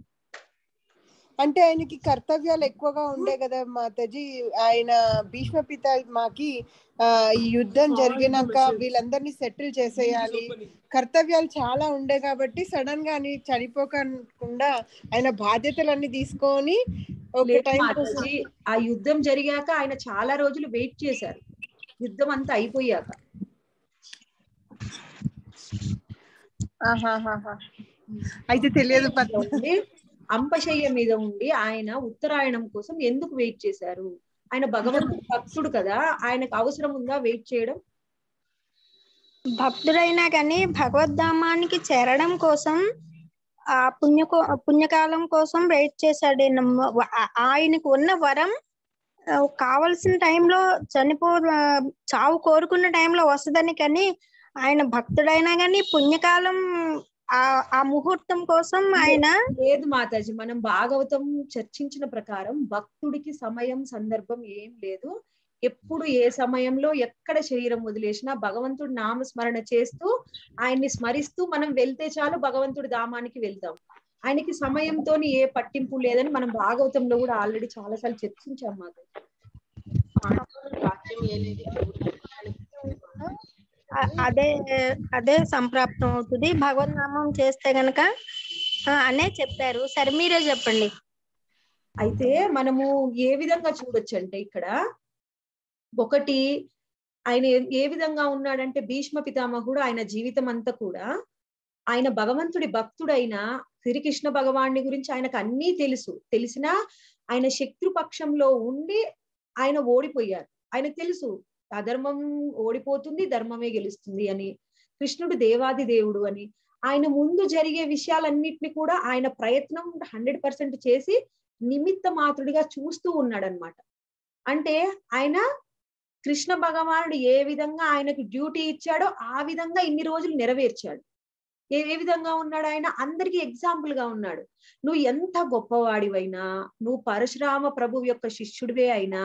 అంటే ఆయనకి కర్తవ్యాలు ఎక్కువగా ఉండే కదా మాతాజీ ఆయన భీష్మ పితామహకి ఆ ఈ యుద్ధం జరిగినాక వీళ్ళందరినీ సెటిల్ చేసేయాలి కర్తవ్యాలు చాలా ఉండే కాబట్టి సడన్ గా అని చనిపోకుండా ఆయన బాధ్యతలన్నీ తీసుకొని ఒక లేదు టైం మాతాజీ ఆ యుద్ధం జరిగాక ఆయన చాలా రోజులు వెయిట్ చేశారు యుద్ధం అంతా అయిపోయాక ఆహాహాహా. అయితే తెలియదు పద్మ ఉండి అంపశయ్య మీద ఉండి ఆయన ఉత్తరాయణం కోసం ఎందుకు వెయిట్ చేశారు ఆయన భగవంతుడు భక్తుడు కదా ఆయనకు అవసరం ఉందా వెయిట్ చేయడం భక్తుడైనా కానీ భగవద్ధామానికి చేరడం కోసం ఆ పుణ్య పుణ్యకాలం కోసం వెయిట్ చేశాడు ఈయన. ఆ- ఆయనకు ఉన్న వరం ఆ, కావలసిన టైంలో చనిపో ఆ, చావు కోరుకున్న టైంలో వస్తుందని కానీ ఆయన భక్తుడైనా కానీ పుణ్యకాలం ఆ ఆ ముహూర్తం కోసం ఆయన లేదు మాతాజీ మనం భాగవతం చర్చించిన ప్రకారం భక్తుడికి సమయం సందర్భం ఏం లేదు ఎప్పుడు ఏ సమయంలో ఎక్కడ శరీరం వదిలేసినా భగవంతుడి నామస్మరణ చేస్తూ ఆయన్ని స్మరిస్తూ మనం వెళ్తే చాలు భగవంతుడి ధామానికి వెళ్తాం ఆయనకి సమయంతో ఏ పట్టింపు లేదని మనం భాగవతంలో కూడా ఆల్రెడీ చాలా సార్లు చర్చించాం మాతాజీ ఆ- అదే అదే సంప్రాప్తం అవుతుంది భగవద్ నామం చేస్తే గనక ఆ, అనే చెప్పారు సరే మీరే చెప్పండి అయితే మనము ఏ విధంగా చూడొచ్చు అంటే ఇక్కడ ఒకటి ఆయన ఏ- ఏ విధంగా ఉన్నాడంటే భీష్మ పితామహుడు ఆయన జీవితం అంతా కూడా ఆయన భగవంతుడి భక్తుడైన శ్రీకృష్ణ భగవాన్ని గురించి ఆయనకు అన్నీ తెలుసు తెలిసినా ఆయన శత్రుపక్షంలో ఉండి ఆయన ఓడిపోయారు ఆయనకు తెలుసు అధర్మం ఓడిపోతుంది ధర్మమే గెలుస్తుంది అని కృష్ణుడు దేవాది దేవుడు అని ఆయన ముందు జరిగే విషయాలన్నిటిని కూడా ఆయన ప్రయత్నం హండ్రెడ్ పర్సెంట్ చేసి నిమిత్త మాత్రుడిగా చూస్తూ ఉన్నాడనమాట అంటే ఆయన కృష్ణ భగవానుడు ఏ విధంగా ఆయనకు డ్యూటీ ఇచ్చాడో ఆ విధంగా ఇన్ని రోజులు నెరవేర్చాడు ఏ ఏ విధంగా ఉన్నాడు ఆయన అందరికి ఎగ్జాంపుల్ గా ఉన్నాడు నువ్వు ఎంత గొప్పవాడివైనా నువ్వు పరశురామ ప్రభు యొక్క శిష్యుడివే అయినా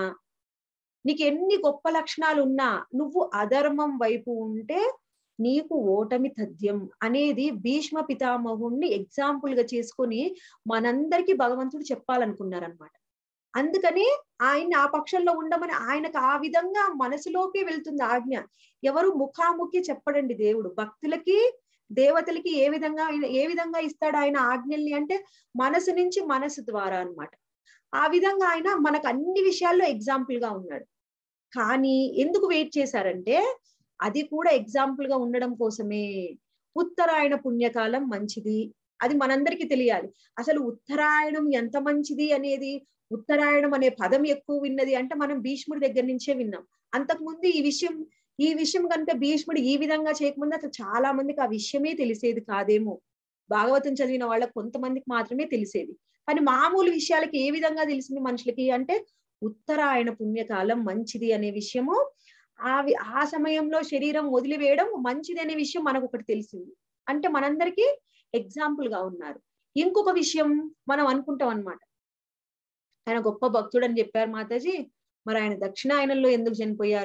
నీకు ఎన్ని గొప్ప లక్షణాలు ఉన్నా నువ్వు అధర్మం వైపు ఉంటే నీకు ఓటమి తథ్యం అనేది భీష్మ పితామహుణ్ణి ఎగ్జాంపుల్ గా చేసుకొని మనందరికీ భగవంతుడు చెప్పాలనుకున్నారనమాట అందుకని ఆయన్ని ఆ పక్షంలో ఉండమని ఆయనకు ఆ విధంగా మనసులోకి వెళ్తుంది ఆజ్ఞ ఎవరు ముఖాముఖి చెప్పడండి దేవుడు భక్తులకి దేవతలకి ఏ విధంగా ఆయన- ఏ విధంగా ఇస్తాడు ఆయన ఆజ్ఞల్ని అంటే మనసు నుంచి మనసు ద్వారా అన్నమాట ఆ విధంగా ఆయన మనకు అన్ని విషయాల్లో ఎగ్జాంపుల్ గా ఉన్నాడు కానీ ఎందుకు వెయిట్ చేశారంటే అది కూడా ఎగ్జాంపుల్ గా ఉండడం కోసమే ఉత్తరాయణ పుణ్యకాలం మంచిది అది మనందరికీ తెలియాలి అసలు ఉత్తరాయణం ఎంత మంచిది అనేది ఉత్తరాయణం అనే పదం ఎక్కువ విన్నది అంటే మనం భీష్ముడి దగ్గర నుంచే విన్నాం అంతకుముందు ఈ విషయం ఈ విషయం కనుక భీష్ముడు ఈ విధంగా చేయకముందు అసలు చాలా మందికి ఆ విషయమే తెలిసేది కాదేమో భాగవతం చదివిన వాళ్ళకి కొంతమందికి మాత్రమే తెలిసేది కానీ మామూలు విషయాలకి ఏ విధంగా తెలిసింది మనుషులకి అంటే ఉత్తరాయణ పుణ్యకాలం మంచిది అనే విషయము ఆ వి- ఆ సమయంలో శరీరం వదిలివేయడం మంచిది అనే విషయం మనకు ఒకటి తెలిసింది అంటే మనందరికీ ఎగ్జాంపుల్ గా ఉన్నారు ఇంకొక విషయం మనం అనుకుంటాం అన్నమాట ఆయన గొప్ప భక్తుడు అని చెప్పారు మాతాజీ మరి ఆయన దక్షిణాయనంలో ఎందుకు చనిపోయారు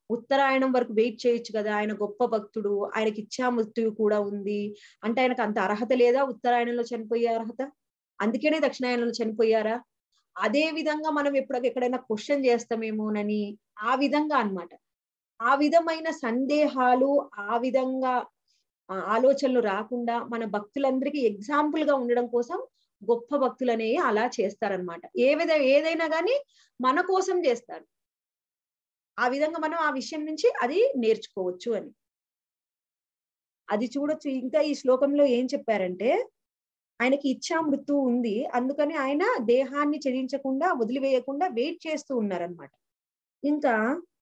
ఉత్తరాయణం వరకు వెయిట్ చేయొచ్చు కదా ఆయన గొప్ప భక్తుడు ఆయనకి ఇచ్చా మృత్యువు కూడా ఉంది అంటే ఆయనకు అంత అర్హత లేదా ఉత్తరాయణంలో చనిపోయే అర్హత అందుకనే దక్షిణాయనంలో చనిపోయారా అదే విధంగా మనం ఎప్పుడు ఎక్కడైనా క్వశ్చన్ చేస్తామేమోనని ఆ విధంగా అన్నమాట ఆ విధమైన సందేహాలు ఆ విధంగా ఆ ఆలోచనలు రాకుండా మన భక్తులందరికీ ఎగ్జాంపుల్ గా ఉండడం కోసం గొప్ప భక్తులనే అలా చేస్తారనమాట ఏ విధ ఏదైనా కానీ మన కోసం చేస్తారు ఆ విధంగా మనం ఆ విషయం నుంచి అది నేర్చుకోవచ్చు అని అది చూడొచ్చు ఇంకా ఈ శ్లోకంలో ఏం చెప్పారంటే ఆయనకి ఇచ్చా మృత్యు ఉంది అందుకని ఆయన దేహాన్ని చెదించకుండా వదిలివేయకుండా వెయిట్ చేస్తూ ఉన్నారనమాట ఇంకా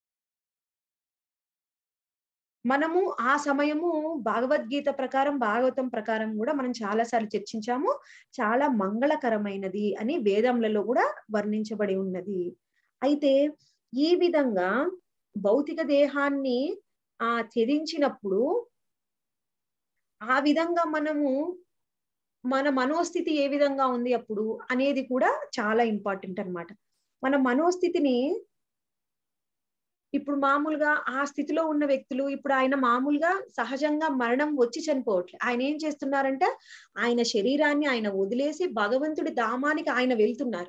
మనము ఆ సమయము భగవద్గీత ప్రకారం భాగవతం ప్రకారం కూడా మనం చాలా సార్లు చర్చించాము చాలా మంగళకరమైనది అని వేదములలో కూడా వర్ణించబడి ఉన్నది అయితే ఈ విధంగా భౌతిక దేహాన్ని ఆ త్యజించినప్పుడు ఆ విధంగా మనము మన మనోస్థితి ఏ విధంగా ఉంది అప్పుడు అనేది కూడా చాలా ఇంపార్టెంట్ అన్నమాట మన మనోస్థితిని ఇప్పుడు మామూలుగా ఆ స్థితిలో ఉన్న వ్యక్తులు ఇప్పుడు ఆయన మామూలుగా సహజంగా మరణం వచ్చి చనిపోవట్లే ఆయన ఏం చేస్తున్నారంటే ఆయన శరీరాన్ని ఆయన వదిలేసి భగవంతుడి ధామానికి ఆయన వెళ్తున్నారు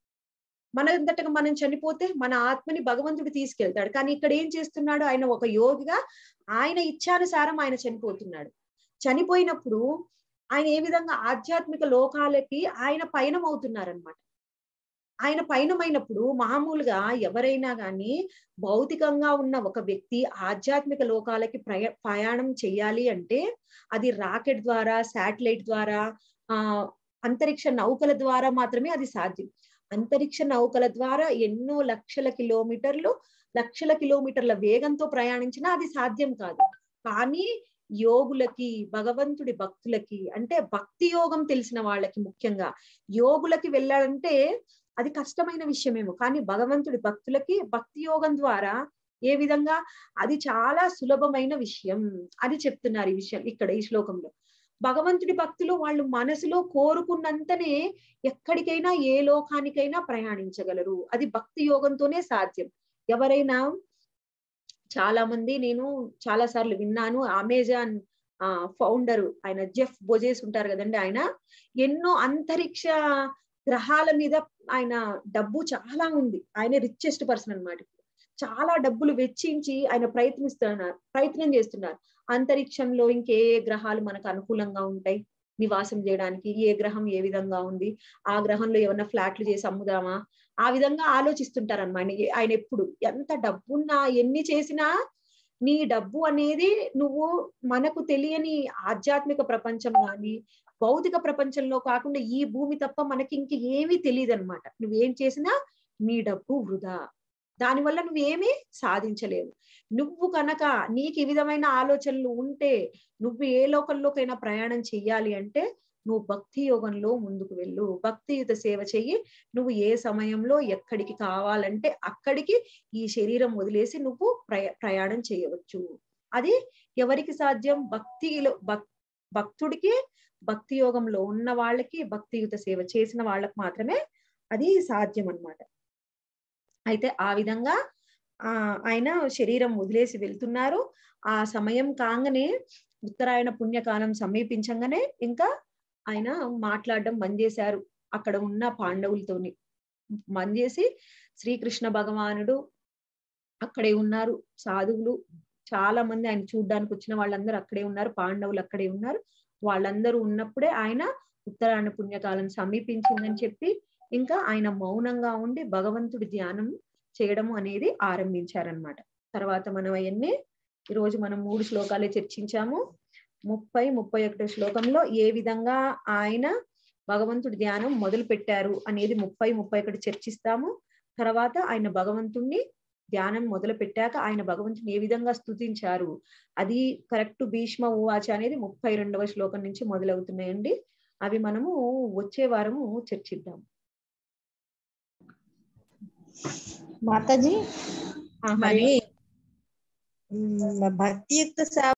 మన అంతటగా మనం చనిపోతే మన ఆత్మని భగవంతుడు తీసుకెళ్తాడు కానీ ఇక్కడ ఏం చేస్తున్నాడు ఆయన ఒక యోగిగా ఆయన ఇచ్చానుసారం ఆయన చనిపోతున్నాడు చనిపోయినప్పుడు ఆయన ఏ విధంగా ఆధ్యాత్మిక లోకాలకి ఆయన పయనం అవుతున్నారనమాట ఆయన పయనమైనప్పుడు మామూలుగా ఎవరైనా గాని భౌతికంగా ఉన్న ఒక వ్యక్తి ఆధ్యాత్మిక లోకాలకి ప్రయ ప్రయాణం చెయ్యాలి అంటే అది రాకెట్ ద్వారా శాటిలైట్ ద్వారా ఆ అంతరిక్ష నౌకల ద్వారా మాత్రమే అది సాధ్యం అంతరిక్ష నౌకల ద్వారా ఎన్నో లక్షల కిలోమీటర్లు లక్షల కిలోమీటర్ల వేగంతో ప్రయాణించినా అది సాధ్యం కాదు కానీ యోగులకి భగవంతుడి భక్తులకి అంటే భక్తి యోగం తెలిసిన వాళ్ళకి ముఖ్యంగా యోగులకి వెళ్ళాలంటే అది కష్టమైన విషయమేమో కానీ భగవంతుడి భక్తులకి భక్తి యోగం ద్వారా ఏ విధంగా అది చాలా సులభమైన విషయం అని చెప్తున్నారు ఈ విషయం ఇక్కడ ఈ శ్లోకంలో భగవంతుడి భక్తులు వాళ్ళు మనసులో కోరుకున్నంతనే ఎక్కడికైనా ఏ లోకానికైనా ప్రయాణించగలరు అది భక్తి యోగంతోనే సాధ్యం ఎవరైనా చాలా మంది నేను చాలా సార్లు విన్నాను అమెజాన్ ఆ ఫౌండర్ ఆయన జెఫ్ బొజేస్ ఉంటారు కదండి ఆయన ఎన్నో అంతరిక్ష గ్రహాల మీద ఆయన డబ్బు చాలా ఉంది ఆయన రిచెస్ట్ పర్సన్ అనమాట చాలా డబ్బులు వెచ్చించి ఆయన ప్రయత్నిస్తున్నారు ప్రయత్నం చేస్తున్నారు అంతరిక్షంలో ఇంకే ఏ గ్రహాలు మనకు అనుకూలంగా ఉంటాయి నివాసం చేయడానికి ఏ గ్రహం ఏ విధంగా ఉంది ఆ గ్రహంలో ఏమన్నా ఫ్లాట్లు చేసి అమ్ముదామా ఆ విధంగా ఆలోచిస్తుంటారు అనమాట ఆయన ఎప్పుడు ఎంత డబ్బున్నా ఎన్ని చేసినా నీ డబ్బు అనేది నువ్వు మనకు తెలియని ఆధ్యాత్మిక ప్రపంచం కానీ భౌతిక ప్రపంచంలో కాకుండా ఈ భూమి తప్ప మనకి ఇంక ఏమీ తెలియదు అనమాట నువ్వేం చేసినా నీ డబ్బు వృధా దానివల్ల నువ్వేమీ సాధించలేవు నువ్వు కనుక నీకు ఈ విధమైన ఆలోచనలు ఉంటే నువ్వు ఏ లోకంలోకైనా ప్రయాణం చెయ్యాలి అంటే నువ్వు భక్తి యోగంలో ముందుకు వెళ్ళు భక్తియుత సేవ చెయ్యి నువ్వు ఏ సమయంలో ఎక్కడికి కావాలంటే అక్కడికి ఈ శరీరం వదిలేసి నువ్వు ప్రయ ప్రయాణం చేయవచ్చు అది ఎవరికి సాధ్యం భక్తిలో భక్ భక్తుడికి భక్తి యోగంలో ఉన్న వాళ్ళకి భక్తియుత సేవ చేసిన వాళ్ళకి మాత్రమే అది సాధ్యం అన్నమాట అయితే ఆ విధంగా ఆ ఆయన శరీరం వదిలేసి వెళ్తున్నారు ఆ సమయం కాగానే ఉత్తరాయణ పుణ్యకాలం సమీపించగానే ఇంకా ఆయన మాట్లాడడం బంద్ చేశారు అక్కడ ఉన్న పాండవులతోని బంద్ చేసి శ్రీకృష్ణ భగవానుడు అక్కడే ఉన్నారు సాధువులు చాలా మంది ఆయన చూడ్డానికి వచ్చిన వాళ్ళందరూ అక్కడే ఉన్నారు పాండవులు అక్కడే ఉన్నారు వాళ్ళందరూ ఉన్నప్పుడే ఆయన ఉత్తరాయణ పుణ్యకాలం సమీపించిందని చెప్పి ఇంకా ఆయన మౌనంగా ఉండి భగవంతుడి ధ్యానం చేయడం అనేది ఆరంభించారనమాట తర్వాత మనం అవన్నీ ఈరోజు మనం మూడు శ్లోకాలే చర్చించాము ముప్పై ముప్పై ఒకటో శ్లోకంలో ఏ విధంగా ఆయన భగవంతుడి ధ్యానం మొదలు పెట్టారు అనేది ముప్పై ముప్పై ఒకటి చర్చిస్తాము తర్వాత ఆయన భగవంతుణ్ణి ధ్యానం మొదలు పెట్టాక ఆయన భగవంతుని ఏ విధంగా స్తుతించారు అది కరెక్ట్ భీష్మ ఉవాచ అనేది ముప్పై రెండవ శ్లోకం నుంచి మొదలవుతున్నాయండి అవి మనము వచ్చే వారము చర్చిద్దాం మాతాజీ ఆ, హరి మరి మ్, భక్తియుక్త సేవ